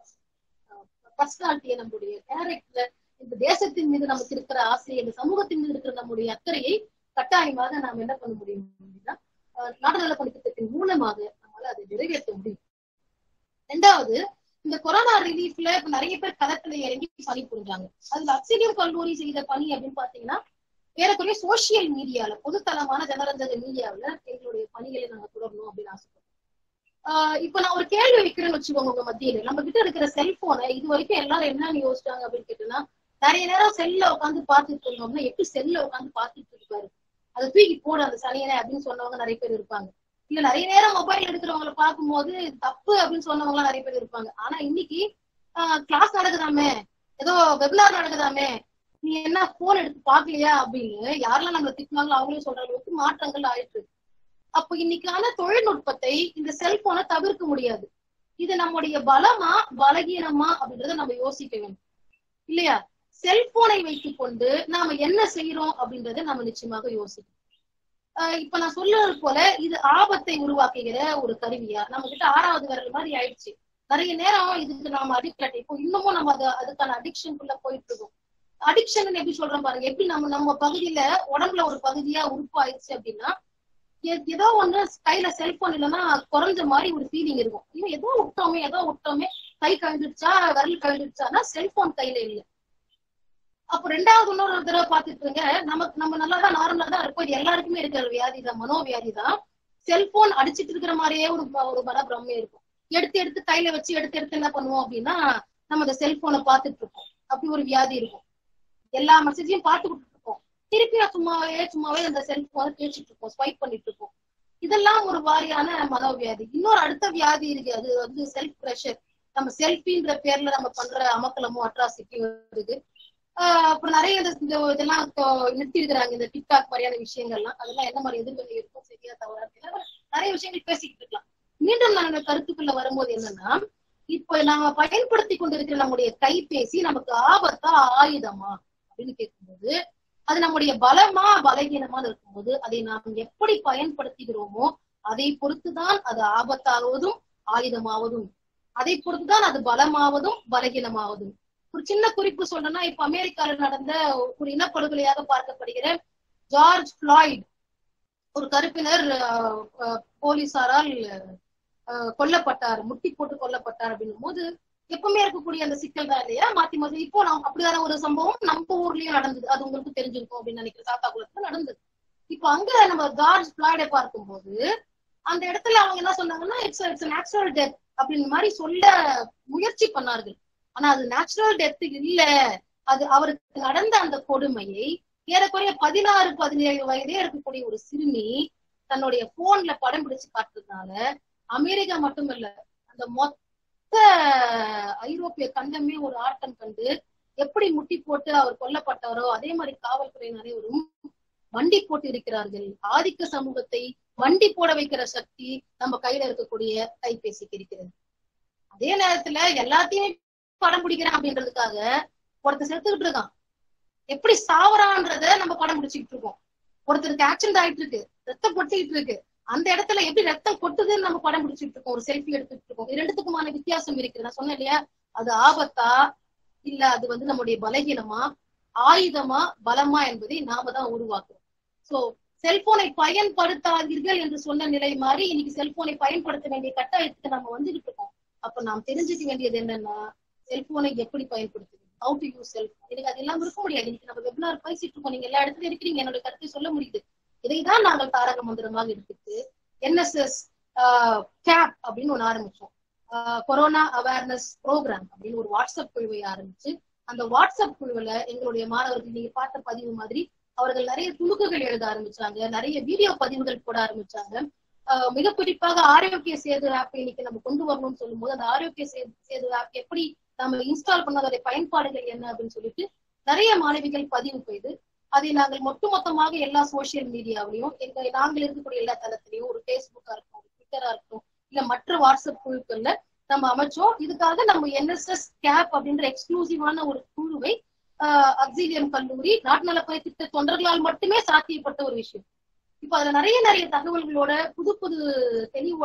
பர்சனாலிட்டியை நம்முடைய கேரக்டர் இந்த தேசத்தின் மீது நமக்கு இருக்கிற ஆசை இந்த சமூகத்தின் மீது இருக்கிற நம்முடைய அக்கறையை கட்டாயமாக நாம் என்ன பண்ண முடியும் அப்படின்னா அஹ், நாடு நலப்பணி திட்டத்தின் மூலமாக நம்மளால அதை நிறைவேற்ற முடியும் ரெண்டாவது இந்த கொரோனா ரிலீஃப்ல இப்ப நிறைய பேர் களத்துல இறங்கி பணி புரிஞ்சாங்க அதுல அக்சிலியம் கல்லூரி செய்த பணி அப்படின்னு பாத்தீங்கன்னா ஏறக்குறைய சோசியல் மீடியால பொதுத்தளமான ஜனரஞ்சக மீடியாவுல எங்களுடைய பணிகளை நாங்க தொடரணும் அப்படின்னு ஆசைப்படுறோம் ஆஹ் இப்ப நான் ஒரு கேள்வி வைக்கிறேன்னு வச்சுக்கோங்க உங்க மத்தியில நம்ம கிட்ட இருக்கிற செல்போனை இது வரைக்கும் எல்லாரும் என்னன்னு யோசிச்சாங்க அப்படின்னு கேட்டோம்னா நிறைய நேரம் செல்ல உட்காந்து பாத்துட்டு இருந்தோம்னா எப்படி செல்ல உட்காந்து பாத்துட்டு இருப்பாரு அதை தூக்கி போடு அந்த சனியனை அப்படின்னு சொன்னவங்க நிறைய பேர் இருப்பாங்க இல்ல நிறைய நேரம் மொபைல் எடுக்கிறவங்களை பார்க்கும்போது இது தப்பு அப்படின்னு சொன்னவங்க எல்லாம் நிறைய பேர் இருப்பாங்க ஆனா இன்னைக்கு கிளாஸ் நடக்குதாமே ஏதோ வெபினார் நடக்குதாமே நீ என்ன போன் எடுத்து பாக்கலையா அப்படின்னு யாரெல்லாம் நம்மள திட்டினாங்களோ அவங்களே சொல்ற அளவுக்கு மாற்றங்கள் ஆயிட்டு இருக்கு அப்போ இன்னைக்கான தொழில்நுட்பத்தை இந்த செல்போனை தவிர்க்க முடியாது இது நம்முடைய பலமா பலகீனமா அப்படின்றத நம்ம யோசிக்க வேண்டும் இல்லையா செல்போனை வைத்துக் கொண்டு நாம என்ன செய்யறோம் அப்படின்றத நம்ம நிச்சயமாக யோசிக்கணும் ஆஹ் இப்ப நான் சொல்றது போல இது ஆபத்தை உருவாக்குகிற ஒரு கருவியா நம்ம கிட்ட ஆறாவது விரல் மாதிரி ஆயிடுச்சு நிறைய நேரம் இதுக்கு நாம அடிக்ட் இப்போ இன்னமும் நம்ம அது அதுக்கான அடிக்ஷனுக்குள்ள போயிட்டு இருக்கோம் அடிக்ஷன் எப்படி சொல்றோம் பாருங்க எப்படி நம்ம நம்ம பகுதியில உடம்புல ஒரு பகுதியா உறுப்பு ஆயிடுச்சு அப்படின்னா எ- ஏதோ ஒண்ணு கையில செல்போன் இல்லைன்னா குறைஞ்ச மாதிரி ஒரு ஃபீலிங் இருக்கும் ஐயோ ஏதோ விட்டோமே ஏதோ விட்டோமே கை கழுந்துடுச்சா விரல் கழுந்துடுச்சானா செல்போன் கையில இல்ல அப்ப ரெண்டாவது இன்னொரு தடவை பாத்துட்டு இருங்க நமக்கு நம்ம நல்லா தான் நார்மலா தான் இருப்போம் இது எல்லாருக்குமே இருக்கிற வியாதி தான் மனோவியாதி தான் செல்போன் அடிச்சிட்டு இருக்கிற மாதிரியே ஒரு ம- ஒரு மனப்பிரமே இருக்கும் எடுத்து எடுத்து கையில வச்சு எடுத்து எடுத்து என்ன பண்ணுவோம் அப்படின்னா நம்ம அந்த செல்போனை பார்த்துட்டு இருப்போம் அப்படி ஒரு வியாதி இருக்கும் எல்லா மெசேஜையும் பார்த்துக்கிட்டு இருப்போம் திருப்பி சும்மாவே சும்மாவே அந்த செல்போனை பேசிட்டு இருப்போம் ஸ்வைப் பண்ணிட்டு இருப்போம் இதெல்லாம் ஒரு வாரியான மனோவியாதி இன்னொரு அடுத்த வியாதி இருக்கு அது வந்து செல்ஃப் ப்ரெஷர் நம்ம செல்ஃபின்ற பேர்ல நம்ம பண்ற அமக்கலமும் அட்ராசிட்டியும் இருக்கு ஆஹ் அப்புறம் நிறைய இந்த இந்த இதெல்லாம் நிறுத்தி இருக்கிறாங்க இந்த டிக்டாக் மாதிரியான விஷயங்கள்லாம் அதெல்லாம் என்ன மாதிரி எதிர்வினை இருக்கும் சரியா தவறா தெரியல நிறைய விஷயங்கள் பேசிக்கிட்டு இருக்கலாம் மீண்டும் நான் என்னோட கருத்துக்குள்ள வரும்போது என்னன்னா இப்ப நாம பயன்படுத்தி கொண்டிருக்கிற நம்முடைய கைபேசி நமக்கு ஆபத்தா ஆயுதமா அப்படின்னு கேட்கும்போது அது நம்முடைய பலமா பலகீனமா இருக்கும்போது அதை நாம் எப்படி பயன்படுத்துகிறோமோ அதை பொறுத்துதான் அது ஆபத்தாவதும் ஆயுதமாவதும் அதை பொறுத்துதான் அது பலமாவதும் பலகீனமாவதும் ஒரு சின்ன குறிப்பு சொல்லணும்னா இப்ப அமெரிக்கால நடந்த ஒரு இனப்படுகொலையாக பார்க்கப்படுகிற ஜார்ஜ் ஃபிளாய்ட் ஒரு கருப்பினர் அஹ், அஹ், போலீசாரால் அஹ், கொல்லப்பட்டார் முட்டி போட்டு கொல்லப்பட்டார் அப்படின்னும் போது எப்பவுமே இருக்கக்கூடிய அந்த சிக்கல் தான் இல்லையா மாத்தி மாத்தி இப்போ நம்ம அப்படியான ஒரு சம்பவம் நம்ம ஊர்லயும் நடந்தது அது உங்களுக்கு தெரிஞ்சிருக்கும் அப்படின்னு நினைக்கிறேன் சாத்தா குளத்துல நடந்தது இப்போ அங்க நம்ம ஜார்ஜ் ஃபிளாய்டை பார்க்கும்போது அந்த இடத்துல அவங்க என்ன சொன்னாங்கன்னா இட்ஸ் இட்ஸ் நேச்சுரல் டெத் அப்படின்னு மாதிரி சொல்ல முயற்சி பண்ணார்கள் ஆனா அது நேச்சுரல் டெத் இல்ல அது அவருக்கு நடந்த அந்த கொடுமையை ஏறக்குறைய பதினாறு பதினேழு வயதே இருக்கக்கூடிய ஒரு சிறுமி தன்னுடைய போன்ல படம் பிடிச்சு காட்டுறதுனால அமெரிக்கா மட்டுமல்ல அந்த மொத்த ஐரோப்பிய கண்டமே ஒரு ஆட்டம் கண்டு எப்படி முட்டி போட்டு அவர் கொல்லப்பட்டாரோ அதே மாதிரி காவல்துறை அனைவரும் வண்டி போட்டு இருக்கிறார்கள் ஆதிக்க சமூகத்தை வண்டி போட வைக்கிற சக்தி நம்ம கையில இருக்கக்கூடிய கைபேசிக்கு இருக்கிறது அதே நேரத்துல எல்லாத்தையும் படம் பிடிக்கிறேன் அப்படின்றதுக்காக ஒருத்தர் செத்துக்கிட்டு இருக்கான் எப்படி சாவறான்றத நம்ம படம் பிடிச்சிக்கிட்டு இருக்கோம் ஒருத்தருக்கு ஆக்சிடென்ட் ஆயிட்டு இருக்கு ரத்தம் கொட்டிக்கிட்டு இருக்கு அந்த இடத்துல எப்படி ரத்தம் கொட்டுதுன்னு நம்ம படம் பிடிச்சிட்டு இருக்கோம் ஒரு செல்ஃபி எடுத்துட்டு இருக்கோம் இது ரெண்டுத்துக்குமான வித்தியாசம் இருக்கு நான் சொன்னேன் இல்லையா அது ஆபத்தா இல்ல அது வந்து நம்முடைய பலகீனமா ஆயுதமா பலமா என்பதை நாம தான் உருவாக்குறோம் சோ செல்போனை பயன்படுத்தாதீர்கள் என்று சொன்ன நிலை மாதிரி இன்னைக்கு செல்போனை பயன்படுத்த வேண்டிய கட்டாயத்துக்கு நம்ம வந்துகிட்டு இருக்கோம் அப்ப நாம் தெரிஞ்சுக்க வேண்டியது என்னன்னா செல்போனை எப்படி பயன்படுத்துறது ஹவு டு யூஸ் செல்போன் எனக்கு அது எல்லாம் இருக்க முடியாது இன்னைக்கு நம்ம வெபினார் பேசிட்டு இருக்கோம் நீங்க எல்லா இடத்துலயும் இருக்கிறீங்க என்னோட கருத்தை சொல்ல முடியுது இதைதான் நாங்கள் தாரக மந்திரமாக எடுத்துட்டு என்எஸ்எஸ் கேப் அப்படின்னு ஒண்ணு ஆரம்பிச்சோம் கொரோனா அவேர்னஸ் ப்ரோக்ராம் அப்படின்னு ஒரு வாட்ஸ்அப் குழுவை ஆரம்பிச்சு அந்த வாட்ஸ்அப் குழுவுல எங்களுடைய மாணவர்கள் நீங்க பார்த்த பதிவு மாதிரி அவர்கள் நிறைய துணுக்குகள் எழுத ஆரம்பிச்சாங்க நிறைய வீடியோ பதிவுகள் போட ஆரம்பிச்சாங்க ஆஹ் மிக குறிப்பாக ஆரோக்கிய சேது ஆப் இன்னைக்கு நம்ம கொண்டு வரணும்னு சொல்லும்போது அந்த ஆரோக்கிய சேது சேது ஆப் எப்படி நம்ம இன்ஸ்டால் பண்ணதோட பயன்பாடுகள் என்ன அப்படின்னு சொல்லிட்டு நிறைய மாணவிகள் பதிவு செய்து அதை நாங்கள் ஒட்டுமொத்தமாக எல்லா சோசியல் மீடியாவிலையும் எங்க நாங்கள் இருக்கக்கூடிய எல்லா தளத்திலையும் ஒரு ஃபேஸ்புக்கா இருக்கட்டும் ட்விட்டரா இருக்கட்டும் இல்ல மற்ற வாட்ஸ்அப் குழுக்கள்ல நம்ம அமைச்சோம் இதுக்காக நம்ம என்எஸ்எஸ் கேப் அப்படின்ற எக்ஸ்க்ளூசிவான ஒரு குழுவை அக்ஸீலியம் கல்லூரி நாட்டு நலப்பணி திட்ட தொண்டர்களால் மட்டுமே சாத்தியப்பட்ட ஒரு விஷயம் இப்ப அதுல நிறைய நிறைய தகவல்களோட புது புது தெளிவோட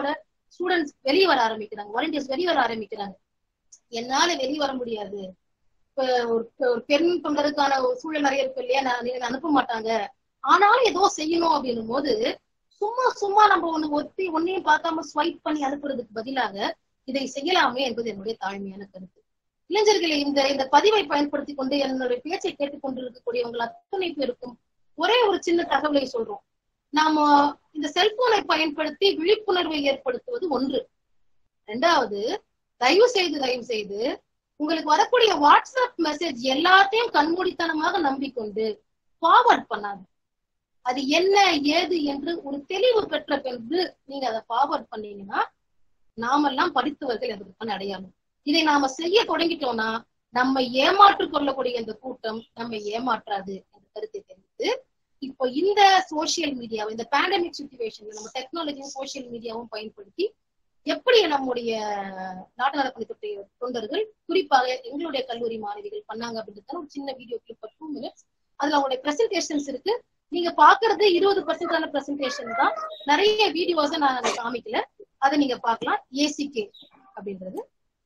ஸ்டூடெண்ட்ஸ் வெளியே வர ஆரம்பிக்கிறாங்க வாலண்டியர்ஸ் வெளியே வர ஆரம்பிக்கிறாங்க என்னால வெளியே வர முடியாது இப்ப ஒரு ஒரு பெண் தொண்டருக்கான ஒரு சூழல் நிறைய இருக்கு இல்லையா நான் என்னை அனுப்ப மாட்டாங்க ஆனாலும் ஏதோ செய்யணும் அப்படின்னும் போது சும்மா சும்மா நம்ம ஒண்ணு ஒத்தி ஒன்னையும் பார்க்காம ஸ்வைப் பண்ணி அனுப்புறதுக்கு பதிலாக இதை செய்யலாமே என்பது என்னுடைய தாழ்மையான கருத்து இளைஞர்களை இந்த இந்த பதிவை பயன்படுத்தி கொண்டு என்னுடைய பேச்சை கேட்டுக் கொண்டிருக்கக்கூடியவங்க அத்தனை பேருக்கும் ஒரே ஒரு சின்ன தகவலை சொல்றோம் நாம இந்த செல்போனை பயன்படுத்தி விழிப்புணர்வை ஏற்படுத்துவது ஒன்று ரெண்டாவது தயவு செய்து தயவு செய்து உங்களுக்கு வரக்கூடிய வாட்ஸ்அப் மெசேஜ் எல்லாத்தையும் கண்மூடித்தனமாக நம்பிக்கொண்டு ஃபார்வர்ட் பண்ணாது அது என்ன ஏது என்று ஒரு தெளிவு பெற்ற பிறகு நீங்க அதை ஃபார்வர்ட் பண்ணீங்கன்னா நாமெல்லாம் படித்தவர்கள் அதற்கான அடையாளம் இதை நாம செய்ய தொடங்கிட்டோம்னா நம்ம ஏமாற்றிக் கொள்ளக்கூடிய இந்த கூட்டம் நம்மை ஏமாற்றாது என்ற கருத்தை தெரிவித்து இப்போ இந்த சோசியல் மீடியாவை இந்த பேண்டமிக் சுச்சுவேஷன்ல நம்ம டெக்னாலஜியும் சோசியல் மீடியாவும் பயன்படுத்தி எப்படி நம்முடைய நாட்டு நலப்பணித்துறை தொண்டர்கள் குறிப்பாக எங்களுடைய கல்லூரி மாணவிகள் பண்ணாங்க அப்படின்றது ஒரு சின்ன வீடியோ கிளிப் டூ மினிட்ஸ் அதுல அவங்களுடைய பிரசன்டேஷன்ஸ் இருக்கு நீங்க பாக்குறது இருபது பர்சன்டான பிரசன்டேஷன் தான் நிறைய வீடியோஸை நான் அதை காமிக்கல அதை நீங்க பார்க்கலாம் ஏசிகே அப்படின்றது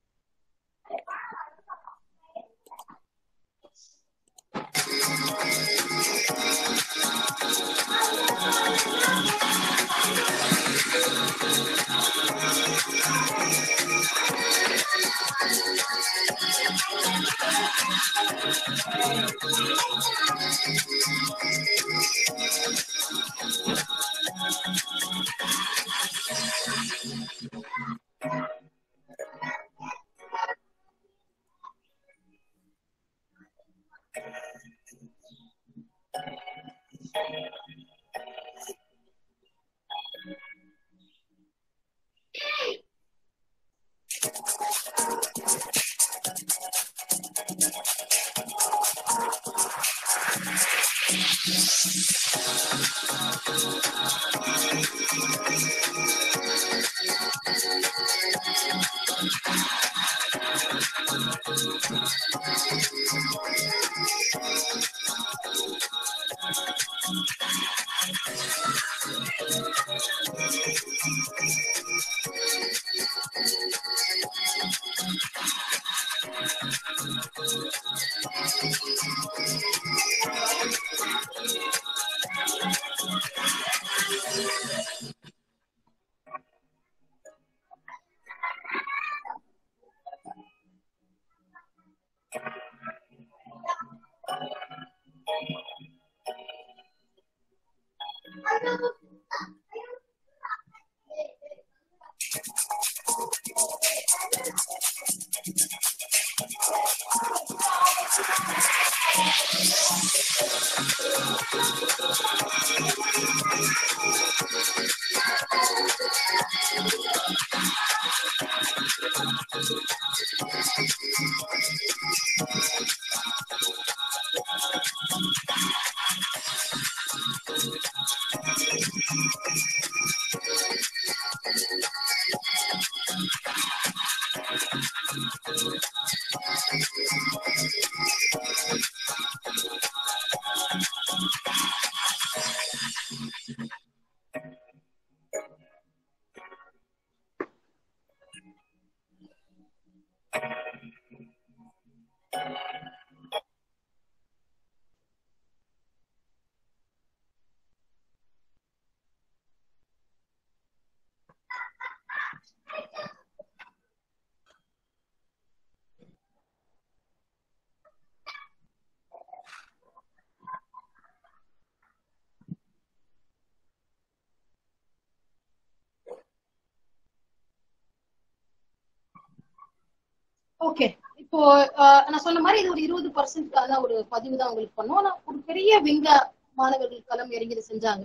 ஓகே இப்போ ஆஹ், நான் சொன்ன மாதிரி இது ஒரு இருபது பர்சன்ட்கான ஒரு பதிவு தான் உங்களுக்கு பண்ணோம் ஆனா ஒரு பெரிய விங்க மாணவர்கள் களம் இறங்கி இதை செஞ்சாங்க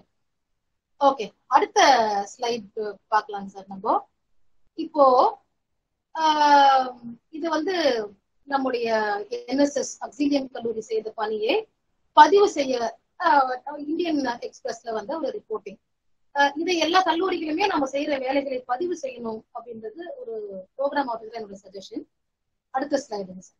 ஓகே அடுத்த ஸ்லைட் பார்க்கலாங்க சார் நம்ம இப்போ ஆஹ், இது வந்து நம்முடைய என்எஸ்எஸ் அக்சிலியம் கல்லூரி செய்த பணியை பதிவு செய்ய ஆஹ், இந்தியன் எக்ஸ்பிரஸ்ல வந்த ஒரு ரிப்போர்ட்டிங் இதை எல்லா கல்லூரிகளுமே நம்ம செய்யற வேலைகளை பதிவு செய்யணும் அப்படின்றது ஒரு ப்ரோக்ராம் ஆஃபீஸர் என்னோட சஜஷன் அடுத்த ஸ்லைடுங்க சார்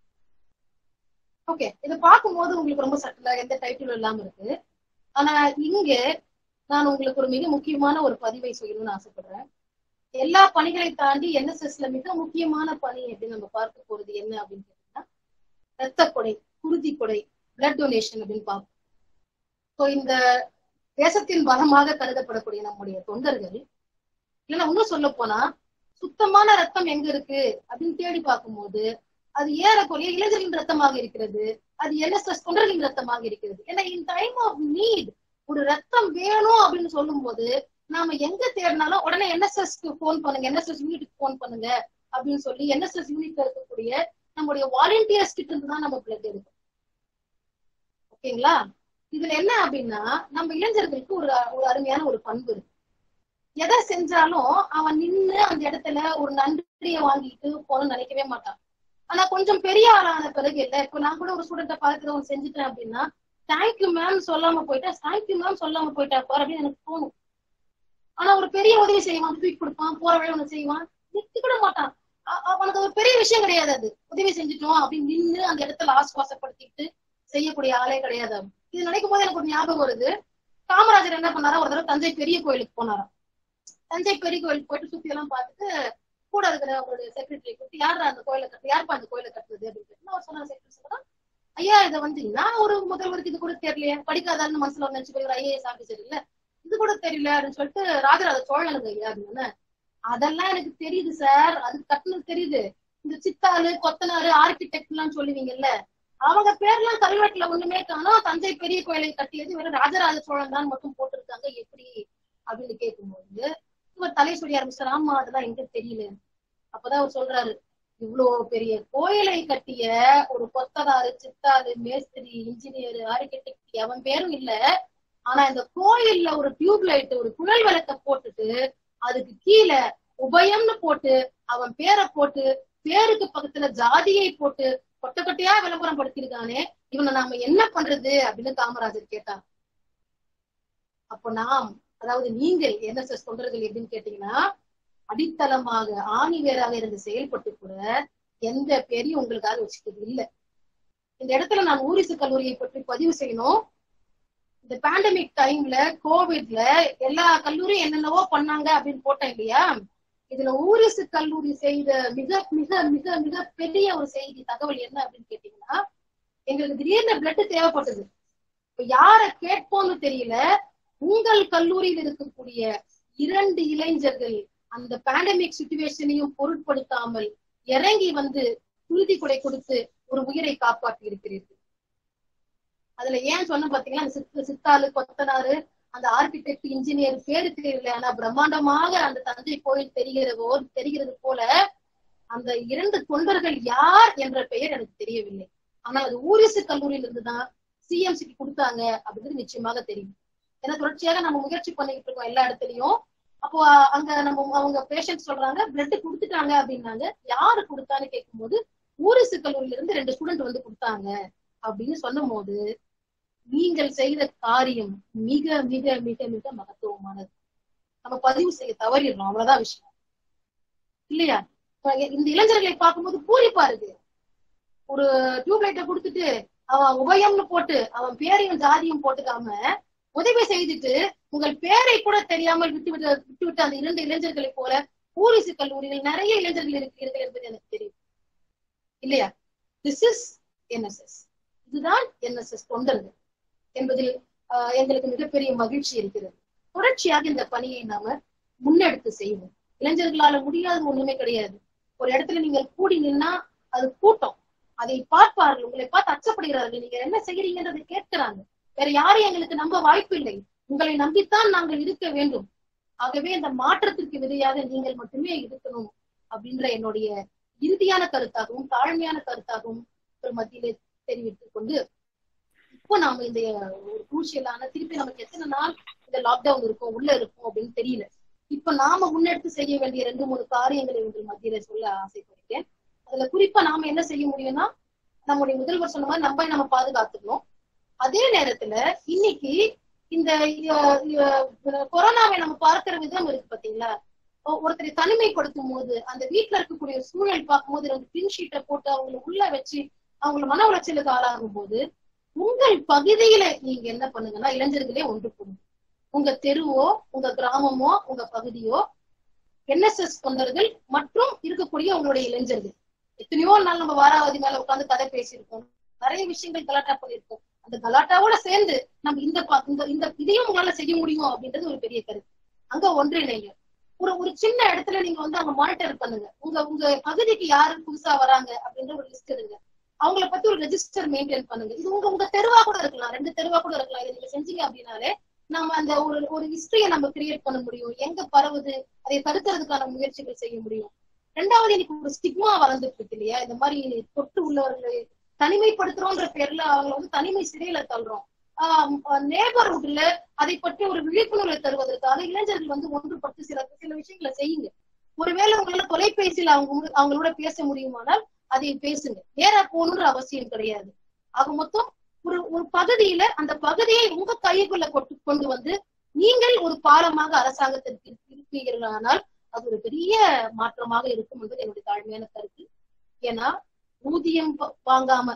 ஓகே இதை பார்க்கும்போது உங்களுக்கு ரொம்ப சட்டலா எந்த டைட்டிலும் இல்லாம இருக்கு ஆனா இங்க நான் உங்களுக்கு ஒரு மிக முக்கியமான ஒரு பதிவை செய்யணும்னு ஆசைப்படுறேன் எல்லா பணிகளை தாண்டி என்எஸ்எஸ்ல மிக முக்கியமான பணி அப்படின்னு நம்ம பார்க்க போறது என்ன அப்படின்னு கேட்டீங்கன்னா ரத்த கொடை குருதி கொடை பிளட் டொனேஷன் அப்படின்னு பார்ப்போம் ஸோ இந்த தேசத்தின் பலமாக கருதப்படக்கூடிய நம்முடைய தொண்டர்கள் இல்லைன்னா இன்னும் சொல்ல போனா சுத்தமான ரத்தம் எங்க இருக்கு அப்படின்னு தேடி பார்க்கும்போது அது ஏறக்குறைய இளைஞர்களின் ரத்தமாக இருக்கிறது அது என்எஸ்எஸ் தொண்டர்களின் ரத்தமாக இருக்கிறது ஏன்னா இன் டைம் ஆஃப் நீட் ஒரு ரத்தம் வேணும் அப்படின்னு சொல்லும் போது நாம எங்க தேடினாலும் உடனே என்எஸ்எஸ்க்கு போன் பண்ணுங்க என்எஸ்எஸ் யூனிட்டுக்கு போன் பண்ணுங்க அப்படின்னு சொல்லி என்எஸ்எஸ் யூனிட்ல இருக்கக்கூடிய நம்முடைய வாலண்டியர்ஸ் கிட்ட இருந்து தான் நம்ம பிளட் எடுக்கும் ஓகேங்களா இதுல என்ன அப்படின்னா நம்ம இளைஞர்களுக்கு ஒரு ஒரு அருமையான ஒரு பண்பு இருக்கு எதை செஞ்சாலும் அவன் நின்னு அந்த இடத்துல ஒரு நன்றியை வாங்கிட்டு போகணும்னு நினைக்கவே மாட்டான் ஆனா கொஞ்சம் பெரிய ஆளான பிறகு இல்ல இப்ப நான் கூட ஒரு ஸ்டூடெண்ட்டை பார்த்து அவன் செஞ்சுட்டேன் அப்படின்னா தேங்க்யூ மேம் சொல்லாம போயிட்டா தேங்க்யூ மேம் சொல்லாம போயிட்டா பாரு அப்படின்னு எனக்கு தோணும் ஆனா ஒரு பெரிய உதவி செய்வான் தூக்கி கொடுப்பான் போற வழி ஒண்ணு செய்வான் நிக்க கூட மாட்டான் அ- அவனுக்கு ஒரு பெரிய விஷயம் கிடையாது அது உதவி செஞ்சுட்டோம் அப்படின்னு நின்னு அந்த இடத்துல ஆசுவாசப்படுத்திட்டு செய்யக்கூடிய ஆளே கிடையாது அவன். இது நினைக்கும் போது எனக்கு ஒரு ஞாபகம் வருது காமராஜர் என்ன பண்ணாரா ஒரு தடவை தஞ்சை பெரிய கோயிலுக்கு போனாராம் தஞ்சை பெரிய கோயிலுக்கு போயிட்டு சுத்தி எல்லாம் பார்த்துட்டு கூட இருக்கிற அவருடைய செக்ரட்டரி கூப்பிட்டு யாரா அந்த கோயிலை கட்டு யாருப்பா அந்த கோயிலை கட்டுறது அப்படின்னு கேட்டு அவர் சொன்ன செக்ரட்டரி சொன்னா ஐயா இதை வந்து நான் ஒரு முதல்வருக்கு இது கூட தெரியலையே படிக்காதான்னு மனசுல ஒரு நினைச்சு போய் ஒரு ஐஏஎஸ் ஆபீசர் இல்ல இது கூட தெரியல அப்படின்னு சொல்லிட்டு ராஜராஜ சோழனுக்கு ஐயா அப்படின்னு அதெல்லாம் எனக்கு தெரியுது சார் அது கட்டுனது தெரியுது இந்த சித்தாளு கொத்தனாரு ஆர்கிடெக்ட் எல்லாம் சொல்லுவீங்கல்ல அவங்க பேர்லாம் கல்வெட்டுல ஒண்ணுமே காணோம் தஞ்சை பெரிய கோயிலை கட்டியது வெறும் ராஜராஜ சோழன் தான் மட்டும் போட்டிருக்காங்க எப்படி அப்படின்னு கேட்கும்போது இவர் தலை சொல்லி ஆரம்பிச்சார் ஆமா அதெல்லாம் எங்க தெரியல அப்பதான் அவர் சொல்றாரு இவ்வளவு பெரிய கோயிலை கட்டிய ஒரு கொத்தனாரு சித்தாரு மேஸ்திரி இன்ஜினியர் ஆர்கிடெக்ட் அவன் பேரும் இல்ல ஆனா இந்த கோயில்ல ஒரு டியூப் லைட் ஒரு குழல் விளக்க போட்டுட்டு அதுக்கு கீழே உபயம்னு போட்டு அவன் பேரை போட்டு பேருக்கு பக்கத்துல ஜாதியை போட்டு கொட்டை கொட்டையா விளம்பரம் படுத்திருக்கானே இவனை நாம என்ன பண்றது அப்படின்னு காமராஜர் கேட்டார் அப்போ நாம் அதாவது நீங்கள் என்எஸ்எஸ் தொண்டர்கள் எப்படின்னு கேட்டீங்கன்னா அடித்தளமாக ஆணி வேறாக இருந்து செயல்பட்டு கூட எந்த பேரையும் உங்களுக்காக வச்சுக்கிறது இல்ல இந்த இடத்துல நான் ஊரிசு கல்லூரியை பற்றி பதிவு செய்யணும் இந்த பேண்டமிக் டைம்ல கோவிட்ல எல்லா கல்லூரியும் என்னென்னவோ பண்ணாங்க அப்படின்னு போட்டேன் இல்லையா இதுல ஊரிசு கல்லூரி செய்த மிக மிக மிக மிக பெரிய ஒரு செய்தி தகவல் என்ன அப்படின்னு கேட்டீங்கன்னா எங்களுக்கு திடீர்னு பிளட் தேவைப்பட்டது இப்ப யார கேட்போம்னு தெரியல உங்கள் கல்லூரியில் இருக்கக்கூடிய இரண்டு இளைஞர்கள் அந்த பேண்டமிக் சுச்சுவேஷனையும் பொருட்படுத்தாமல் இறங்கி வந்து குருதி கொடை கொடுத்து ஒரு உயிரை காப்பாற்றி இருக்கிறீர்கள் அதுல ஏன் சொன்ன பாத்தீங்கன்னா அந்த சித்து சித்தாளு கொத்தனாரு அந்த ஆர்கிடெக்ட் இன்ஜினியர் பேரு தெரியல ஆனா பிரம்மாண்டமாக அந்த தஞ்சை கோயில் தெரிகிறதோ தெரிகிறது போல அந்த இரண்டு தொண்டர்கள் யார் என்ற பெயர் எனக்கு தெரியவில்லை ஆனா அது ஊரிசு கல்லூரியில இருந்துதான் சிஎம்சிக்கு கொடுத்தாங்க அப்படிங்கிறது நிச்சயமாக தெரியும் ஏன்னா தொடர்ச்சியாக நம்ம முயற்சி பண்ணிக்கிட்டு இருக்கோம் எல்லா இடத்துலயும் அப்போ அங்க நம்ம அவங்க பேஷண்ட் சொல்றாங்க பிளட் கொடுத்துட்டாங்க அப்படின்னாங்க யாரு கொடுத்தான்னு கேட்கும்போது ஊரிசு கல்லூரியில இருந்து ரெண்டு ஸ்டூடெண்ட் வந்து கொடுத்தாங்க அப்படின்னு சொல்லும் போது நீங்கள் செய்த காரியம் மிக மிக மிக மிக மகத்துவமானது நம்ம பதிவு செய்ய தவறிடுறோம் அவ்வளவுதான் விஷயம் இல்லையா இப்ப இந்த இளைஞர்களை பார்க்கும்போது பூரிப்பா இருக்கு ஒரு டியூப்லைட்டை கொடுத்துட்டு அவன் உபயம்னு போட்டு அவன் பேரையும் ஜாதியும் போட்டுக்காம உதவி செய்துட்டு உங்கள் பேரை கூட தெரியாமல் விட்டு விட்டு விட்டு விட்டு அந்த இரண்டு இளைஞர்களை போல ஊரிசு கல்லூரியில் நிறைய இளைஞர்கள் இருக்கிறீர்கள் என்பது எனக்கு தெரியும் இல்லையா திஸ் இஸ் என்எஸ்எஸ் இதுதான் என்எஸ்எஸ் தொண்டர்கள் என்பதில் ஆஹ், எங்களுக்கு மிகப்பெரிய மகிழ்ச்சி இருக்கிறது தொடர்ச்சியாக இந்த பணியை நாம முன்னெடுத்து செய்வோம் இளைஞர்களால முடியாத ஒண்ணுமே கிடையாது ஒரு இடத்துல நீங்கள் கூடி நின்னா அது கூட்டம் அதை பார்ப்பார்கள் உங்களை பார்த்து அச்சப்படுகிறார்கள் நீங்க என்ன செய்யறீங்கன்றதை கேட்கிறாங்க வேற யாரையும் எங்களுக்கு நம்ப வாய்ப்பு இல்லை உங்களை நம்பித்தான் நாங்கள் இருக்க வேண்டும் ஆகவே இந்த மாற்றத்திற்கு விதையாக நீங்கள் மட்டுமே இருக்கணும் அப்படின்ற என்னுடைய இறுதியான கருத்தாகவும் தாழ்மையான கருத்தாகவும் ஒரு மத்தியிலே தெரிவித்துக் கொண்டு இப்போ நாம இந்த ஒரு குரூஷியலான திருப்பி நமக்கு எத்தனை நாள் இந்த லாக்டவுன் இருக்கும் உள்ள இருக்கும் அப்படின்னு தெரியல இப்ப நாம முன்னெடுத்து செய்ய வேண்டிய ரெண்டு மூணு காரியங்களை உங்கள் மத்தியில சொல்ல ஆசைப்படுகிறேன் அதுல குறிப்பா நாம என்ன செய்ய முடியும்னா நம்முடைய முதல்வர் சொன்ன மாதிரி நம்ம நம்ம பாதுகாத்துக்கணும் அதே நேரத்துல இன்னைக்கு இந்த அஹ், அஹ், கொரோனாவை நம்ம பார்க்கிற விதம் இருக்கு பாத்தீங்களா ஒ- ஒருத்தரை தனிமைப்படுத்தும் போது அந்த வீட்டுல இருக்கக்கூடிய சூழல் பார்க்கும்போது ரெண்டு பின் ஷீட்டை போட்டு அவங்களை உள்ள வச்சு அவங்களை மன உளைச்சலுக்கு ஆளாகும் போது உங்கள் பகுதியில நீங்க என்ன பண்ணுங்கன்னா இளைஞர்களே ஒன்று கூடும் உங்க தெருவோ உங்க கிராமமோ உங்க பகுதியோ என்எஸ்எஸ் தொண்டர்கள் மற்றும் இருக்கக்கூடிய உங்களுடைய இளைஞர்கள் எத்தனையோ நாள் நம்ம வாராவதி மேல உட்கார்ந்து கதை பேசியிருக்கோம் நிறைய விஷயங்கள் கலாட்டா பண்ணியிருக்கோம் அந்த கலாட்டாவோட சேர்ந்து நம்ம இந்த ப- இந்த இந்த இதையும் உங்களால செய்ய முடியும் அப்படின்றது ஒரு பெரிய கருத்து அங்க ஒன்றிணைங்க ஒரு ஒரு சின்ன இடத்துல நீங்க வந்து அங்க மானிட்டர் பண்ணுங்க உங்க உங்க பகுதிக்கு யாரு புதுசா வராங்க அப்படின்ற ஒரு லிஸ்ட் எடுங்க அவங்கள பத்தி ஒரு ரெஜிஸ்டர் மெயின்டைன் பண்ணுங்க இது உங்க உங்க தெருவா கூட இருக்கலாம் ரெண்டு தெருவா கூட இருக்கலாம் இதை நீங்க செஞ்சீங்க அப்படின்னாலே நம்ம அந்த ஒரு ஒரு ஹிஸ்டரியை நம்ம கிரியேட் பண்ண முடியும் எங்க பரவுது அதை தடுக்கிறதுக்கான முயற்சிகள் செய்ய முடியும் ரெண்டாவது இன்னைக்கு ஒரு ஸ்டிக்மா வளர்ந்துட்டு இருக்கு இல்லையா இந்த மாதிரி தொட்டு உள்ளவர்களை தனிமைப்படுத்துறோன்ற பேர்ல அவங்களை வந்து தனிமை சிறையில தள்ளுறோம் நேபர்ஹுட்ல அதை பற்றி ஒரு விழிப்புணர்வை தருவதற்காக இளைஞர்கள் வந்து ஒன்றுபட்டு சில சில விஷயங்களை செய்யுங்க ஒருவேளை உங்களால தொலைபேசியில அவங்க உங்க- அவங்களோட பேச முடியுமானால் அதை பேசுங்க நேரா போகணுன்ற அவசியம் கிடையாது ஆக மொத்தம் ஒரு ஒரு பகுதியில அந்த பகுதியை உங்க கைக்குள்ள கொண்டு கொண்டு வந்து நீங்கள் ஒரு பாலமாக அரசாங்கத்திற்கு இருப்பீர்களானால் அது ஒரு பெரிய மாற்றமாக இருக்கும் என்பது என்னுடைய தாழ்மையான கருத்து ஏன்னா ஊதியம் ப- வாங்காம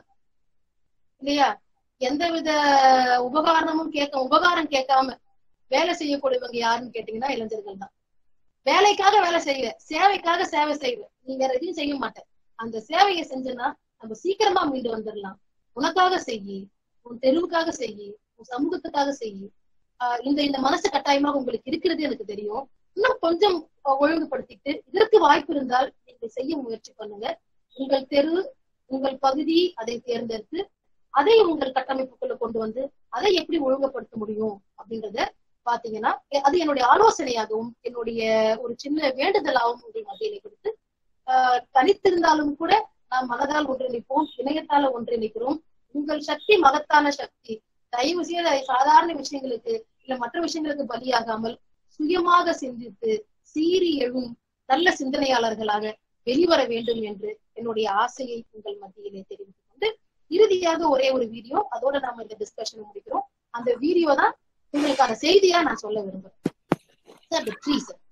இல்லையா எந்தவித உபகாரணமும் கேட்க உபகாரம் கேட்காம வேலை செய்யக்கூடியவங்க யாருன்னு கேட்டீங்கன்னா இளைஞர்கள் தான் வேலைக்காக வேலை செய்வேன் சேவைக்காக சேவை செய்வேன் நீ வேற எதையும் செய்ய மாட்டேன் அந்த சேவையை செஞ்சேன்னா நம்ம சீக்கிரமா மீண்டு வந்துடலாம் உனக்காக செய்யி உன் தெருவுக்காக செய்யி உன் சமூகத்துக்காக செய்யி ஆஹ் இந்த இந்த மனசு கட்டாயமாக உங்களுக்கு இருக்கிறது எனக்கு தெரியும் இன்னும் கொஞ்சம் அஹ், ஒழுங்குபடுத்திட்டு இதற்கு வாய்ப்பு இருந்தால் நீங்கள் செய்ய முயற்சி பண்ணுங்க உங்கள் தெரு உங்கள் பகுதி அதை தேர்ந்தெடுத்து அதை உங்கள் கட்டமைப்புக்குள்ள கொண்டு வந்து அதை எப்படி ஒழுங்குபடுத்த முடியும் அப்படிங்கறத பாத்தீங்கன்னா எ- அது என்னுடைய ஆலோசனையாகவும் என்னுடைய ஒரு சின்ன வேண்டுதலாகவும் உங்கள் மத்தியிலே கொடுத்து ஆஹ் தனித்திருந்தாலும் கூட நாம் மனதால் ஒன்றிணைப்போம் இணையத்தால ஒன்றிணைக்கிறோம் உங்கள் சக்தி மகத்தான சக்தி தயவு செய்து அதை சாதாரண விஷயங்களுக்கு இல்ல மற்ற விஷயங்களுக்கு பலியாகாமல் சுயமாக சிந்தித்து சீறி எழும் நல்ல சிந்தனையாளர்களாக வெளிவர வேண்டும் என்று என்னுடைய ஆசையை உங்கள் மத்தியிலே தெரிவித்துக் கொண்டு இறுதியாக ஒரே ஒரு வீடியோ அதோட நாம இந்த டிஸ்கஷன் முடிக்கிறோம் அந்த வீடியோ தான் உங்களுக்கான செய்தியா நான் சொல்ல விரும்புறேன் சார் ப்ளீஸ் சார்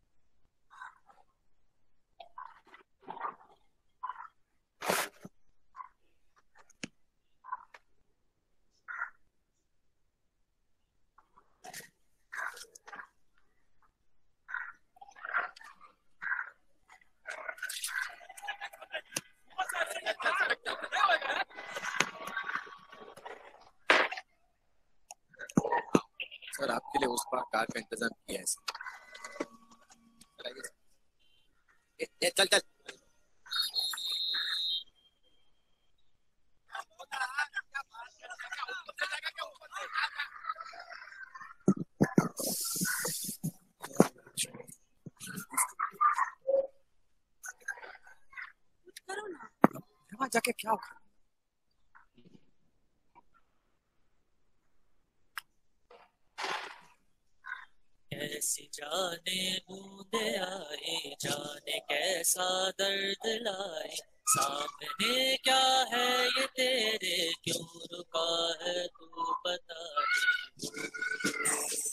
सर आपके लिए उस पार कार का इंतजाम किया है सर चलाइए। ए, ए, चल चल वहाँ जाके क्या उखाड़ा? कैसी जाने बूंदे आए जाने कैसा दर्द लाए सामने क्या है ये तेरे क्यों रुका है तू बता दे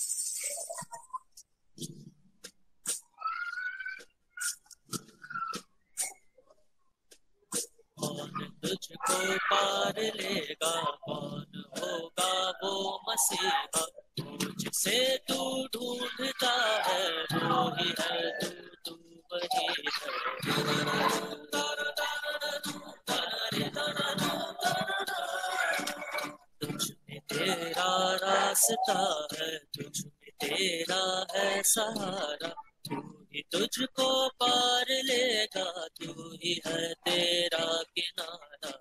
कौन तुझको पार लेगा कौन होगा वो मसीहा मुझसे तू ढूंढता है वो ही है तू तू वही है तुझमें तेरा रास्ता है तुझमें तेरा है सहारा तू ही तुझको पार लेगा तू ही है तेरा किनारा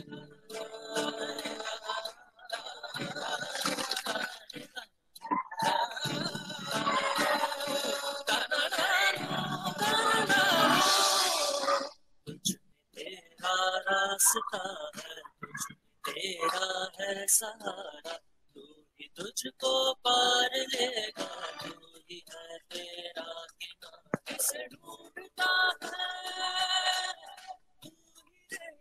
तेरा रास्ता है तुझमें तेरा है सहारा तू ही तुझको पार लेगा तू ही है तेरा किनारा से ढूंढता है तू ही रे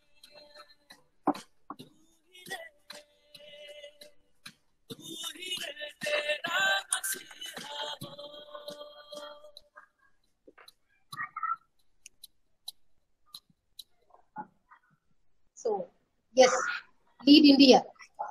तू ही रे तू ही रे तेरा मसीहा हो ஸோ எஸ் லீட் இந்தியா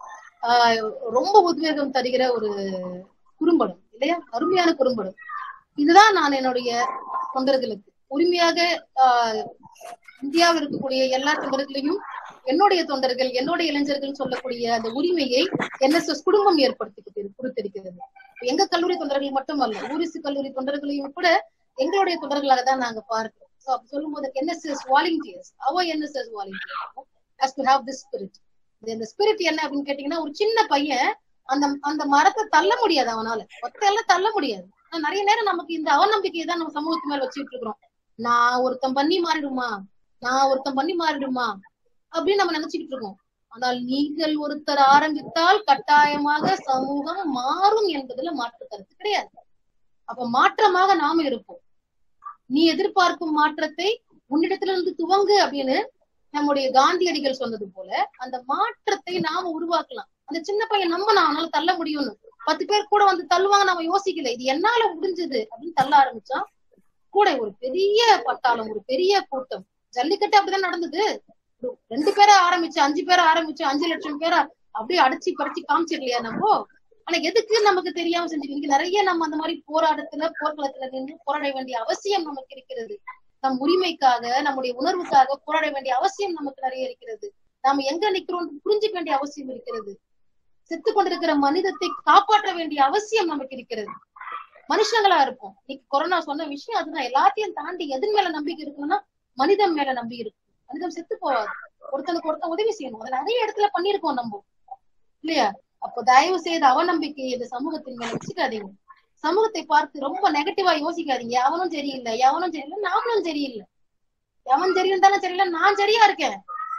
ரொம்ப உத்வேகம் தருகிற ஒரு குறும்படம் இல்லையா அருமையான குறும்படம் இதுதான் நான் என்னுடைய தொண்டர்களுக்கு உரிமையாக ஆஹ், இந்தியாவில் இருக்கக்கூடிய எல்லா தொண்டர்களையும் என்னுடைய தொண்டர்கள் என்னுடைய இளைஞர்கள் சொல்லக்கூடிய அந்த உரிமையை என்எஸ்எஸ் குடும்பம் ஏற்படுத்தி கொடுத்திருக்கிறது எங்க கல்லூரி தொண்டர்கள் மட்டுமல்ல ஊரிசு கல்லூரி தொண்டர்களையும் கூட எங்களுடைய தொண்டர்களாக தான் நாங்க பார்க்கிறோம் So, அப்படி சொல்லும்போது என்எஸ்எஸ் வாலண்டியர்ஸ் அவர் NSS volunteers has to have this spirit இந்த ஸ்பிரிட் என்ன அப்படின்னு கேட்டீங்கன்னா ஒரு சின்ன பையன் அந்த அந்த மரத்தை தள்ள முடியாது அவனால ஒத்தையெல்லாம் தள்ள முடியாது ஆனா நிறைய நேரம் நமக்கு இந்த அவநம்பிக்கையை தான் நம்ம சமூகத்து மேல வச்சுட்டு இருக்கிறோம் நான் ஒருத்தன் பண்ணி மாறிடுமா நான் ஒருத்தன் பண்ணி மாறிடுமா அப்படின்னு நம்ம நினைச்சுக்கிட்டு இருக்கோம் ஆனால் நீங்கள் ஒருத்தர் ஆரம்பித்தால் கட்டாயமாக சமூகம் மாறும் என்பதுல மாற்று கருத்து கிடையாது அப்ப மாற்றமாக நாம இருப்போம் நீ எதிர்பார்க்கும் மாற்றத்தை உன்னிடத்திலிருந்து துவங்கு அப்படின்னு நம்முடைய காந்தியடிகள் சொன்னது போல அந்த மாற்றத்தை நாம உருவாக்கலாம் அந்த சின்ன பையன் நம்ம அவனால தள்ள முடியும்னு பத்து பேர் கூட வந்து தள்ளுவாங்க நாம யோசிக்கல இது என்னால முடிஞ்சது அப்படின்னு தள்ள ஆரம்பிச்சா கூட ஒரு பெரிய பட்டாளம் ஒரு பெரிய கூட்டம் ஜல்லிக்கட்டு அப்படிதான் நடந்தது ஒரு ரெண்டு பேரை ஆரம்பிச்சு அஞ்சு பேரை ஆரம்பிச்சு அஞ்சு லட்சம் பேரை அப்படியே அடிச்சு பறிச்சு காமிச்சிடலையா நம்ம ஆனா எதுக்கு நமக்கு தெரியாம செஞ்சுக்க நிறைய நம்ம அந்த மாதிரி போராட்டத்துல போர்க்களத்துல நின்று போராட வேண்டிய அவசியம் நமக்கு இருக்கிறது நம் உரிமைக்காக நம்முடைய உணர்வுக்காக போராட வேண்டிய அவசியம் நமக்கு நிறைய இருக்கிறது நாம எங்க நிக்கிறோம் புரிஞ்சுக்க வேண்டிய அவசியம் இருக்கிறது செத்து கொண்டிருக்கிற மனிதத்தை காப்பாற்ற வேண்டிய அவசியம் நமக்கு இருக்கிறது மனுஷங்களா இருப்போம் இன்னைக்கு கொரோனா சொன்ன விஷயம் அதுதான் எல்லாத்தையும் தாண்டி எதன் மேல நம்பிக்கை இருக்குன்னா மனிதன் மேல நம்பி இருக்கு மனிதன் செத்து போவாது ஒருத்தனுக்கு ஒருத்தன் உதவி செய்யணும் அதை நிறைய இடத்துல பண்ணிருக்கோம் நம்ம இல்லையா அப்போ தயவு செய்து அவநம்பிக்கையை இந்த சமூகத்தின் மேல வச்சுக்காதீங்க சமூகத்தை பார்த்து ரொம்ப நெகட்டிவா யோசிக்காதீங்க எவனும் சரியில்லை எவனும் சரியில்லை நாமளும் சரியில்லை எவன் சரியிருந்தாலும் சரியில்லை நான் சரியா இருக்கேன்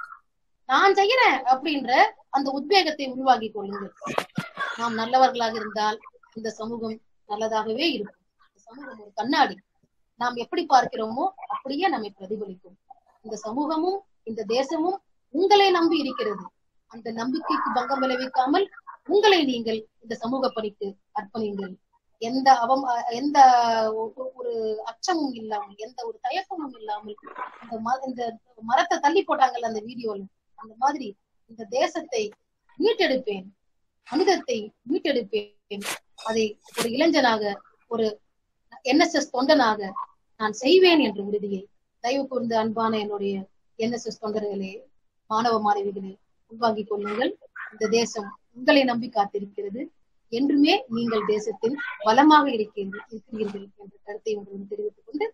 நான் செய்யறேன் அப்படின்ற அந்த உத்வேகத்தை உருவாக்கி கொள்ளுங்கள் நாம் நல்லவர்களாக இருந்தால் இந்த சமூகம் நல்லதாகவே இருக்கும் இந்த சமூகம் ஒரு கண்ணாடி நாம் எப்படி பார்க்கிறோமோ அப்படியே நம்மை பிரதிபலிக்கும் இந்த சமூகமும் இந்த தேசமும் உங்களை நம்பி இருக்கிறது அந்த நம்பிக்கைக்கு பங்கம் விளைவிக்காமல் உங்களை நீங்கள் இந்த சமூக பணிக்கு அர்ப்பணிங்கள் எந்த அவம் எந்த ஒ- ஒரு அச்சமும் இல்லாமல் எந்த ஒரு தயக்கமும் இல்லாமல் இந்த ம- இந்த மரத்தை தள்ளி போட்டாங்கல்ல அந்த வீடியோல அந்த மாதிரி இந்த தேசத்தை மீட்டெடுப்பேன் மனிதத்தை மீட்டெடுப்பேன் அதை ஒரு இளைஞனாக ஒரு என்எஸ்எஸ் தொண்டனாக நான் செய்வேன் என்ற உறுதியை தயவு கூர்ந்த அன்பான என்னுடைய என்எஸ்எஸ் தொண்டர்களே மாணவ மாணவிகளே உள்வாங்கிக் கொள்ளுங்கள் இந்த தேசம் உங்களை நம்பி காத்திருக்கிறது என்றுமே நீங்கள் தேசத்தில் வளமாக இருக்கிறீர்கள் இருக்கிறீர்கள் என்ற கருத்தை உங்களிடம் தெரிவித்துக் கொண்டு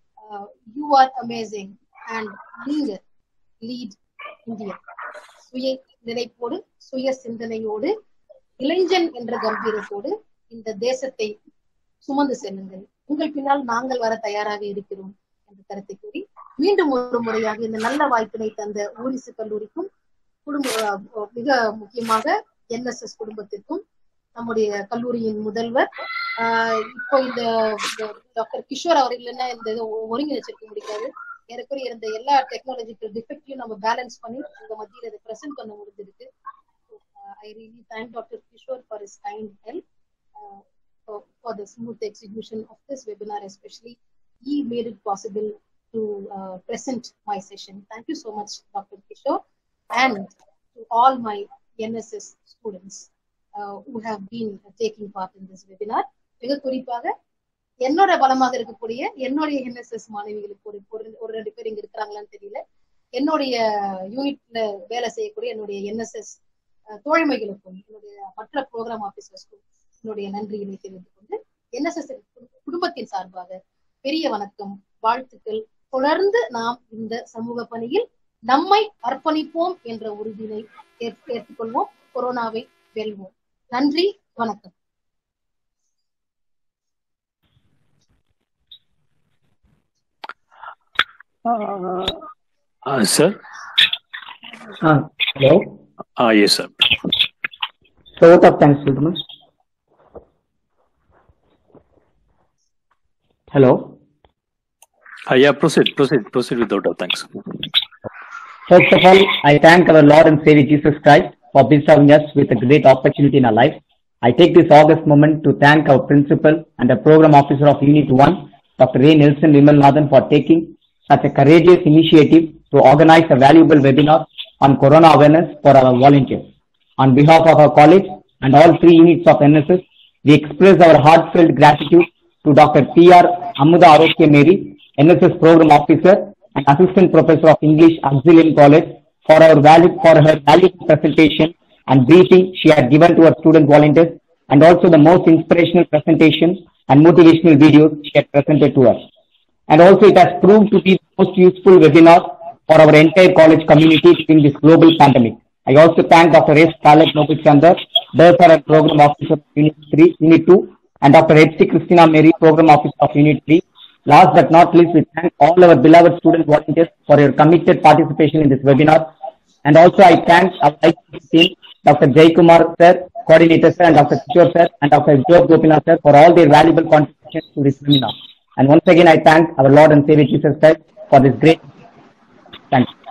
யூ ஆர் அமேசிங் அண்ட் நீங்க லீட் இந்தியா சுய நினைப்போடு சுய சிந்தனையோடு இளைஞன் என்ற கம்பீரத்தோடு இந்த தேசத்தை சுமந்து செல்லுங்கள் உங்கள் பின்னால் நாங்கள் வர தயாராக இருக்கிறோம் என்ற கருத்தை கூறி மீண்டும் ஒரு முறையாக இந்த நல்ல வாய்ப்பினை தந்த ஊரிசு கல்லூரிக்கும் குடும்ப அஹ், மிக முக்கியமாக என்எஸ்எஸ் குடும்பத்திற்கும் நம்முடைய கல்லூரியின் முதல்வர் ஆஹ் இப்போ இந்த டாக்டர் கிஷோர் அவர் இல்லைன்னா இந்த இதை ஒ- ஒருங்கிணைச்சிருக்க முடியாது ஏறக்குறைய இருந்த எல்லா டெக்னாலஜிக்கல் டிஃபெக்டையும் நம்ம பேலன்ஸ் பண்ணி உங்க மத்தியில இதை பிரசன்ட் பண்ண முடிஞ்சிருக்கு I really thank doctor Kishore for is kind help for the smooth execution of this webinar especially he made it possible to uh, present my session. Thank you so much, Dr. Kishore, and to all my NSS students uh, who have been taking part in this webinar. மிக குறிப்பாக என்னோட பலமாக இருக்கக்கூடிய என்னுடைய NSS மாணவிகளுக்கு ஒரு ஒரு- ஒரு ரெண்டு பேர் இங்க இருக்கிறாங்களான்னு தெரியல என்னுடைய யூனிட்ல வேலை செய்யக்கூடிய என்னுடைய என்எஸ்எஸ் தோழமைகளுக்கும் என்னுடைய மற்ற ப்ரோக்ராம் ஆபீசர்ஸ்க்கும் என்னுடைய நன்றியினை தெரிவித்துக் கொண்டு என்எஸ்எஸ் குடும்பத்தின் சார்பாக பெரிய வணக்கம் வாழ்த்துக்கள் தொடர்ந்து நாம் இந்த சமூக பணியில் நம்மை அர்ப்பணிப்போம் என்ற உறுதியை ஏற்- ஏற்றுக்கொள்வோம் கொரோனாவை வெல்வோம் நன்றி வணக்கம் Uh, sir? Uh, hello. Ah, yes, sir. So vote of thanks, gentlemen. Hello. Uh, yeah, proceed, proceed, proceed with vote of thanks. First of all, I thank our Lord and Savior Jesus Christ for bestowing us with a great opportunity in our life. I take this August moment to thank our principal and the program officer of Unit 1, Dr. A. Nelson Vimalnathan for taking such a courageous initiative to organize a valuable webinar on corona awareness for our volunteers. On behalf of our college and all three units of NSS, we express our heartfelt gratitude to Dr. P.R. Amuda Arokya Mary, NSS Program Officer and Assistant Professor of English, Auxilium College, for our valid for her valuable presentation and briefing she had given to her student volunteers, and also the most inspirational presentation and motivational videos she had presented to us. And also it has proved to be the most useful webinar for our entire college community during this global pandemic. I also thank Dr. S. Khaled Nobel Chandar, Director and Program Officer of Unit 3, Unit 2, and Dr. H.C. Christina Mary, Program Officer of Unit 3. Last but not least, we thank all our beloved student volunteers for your committed participation in this webinar. And also I thank our IT team, Dr. Jay Kumar sir, coordinator sir, and Dr. Kishore sir, and Dr. Joe Gopinath sir for all their valuable contributions to this webinar. And once again, I thank our Lord and Savior Jesus Christ for this great. Thank you.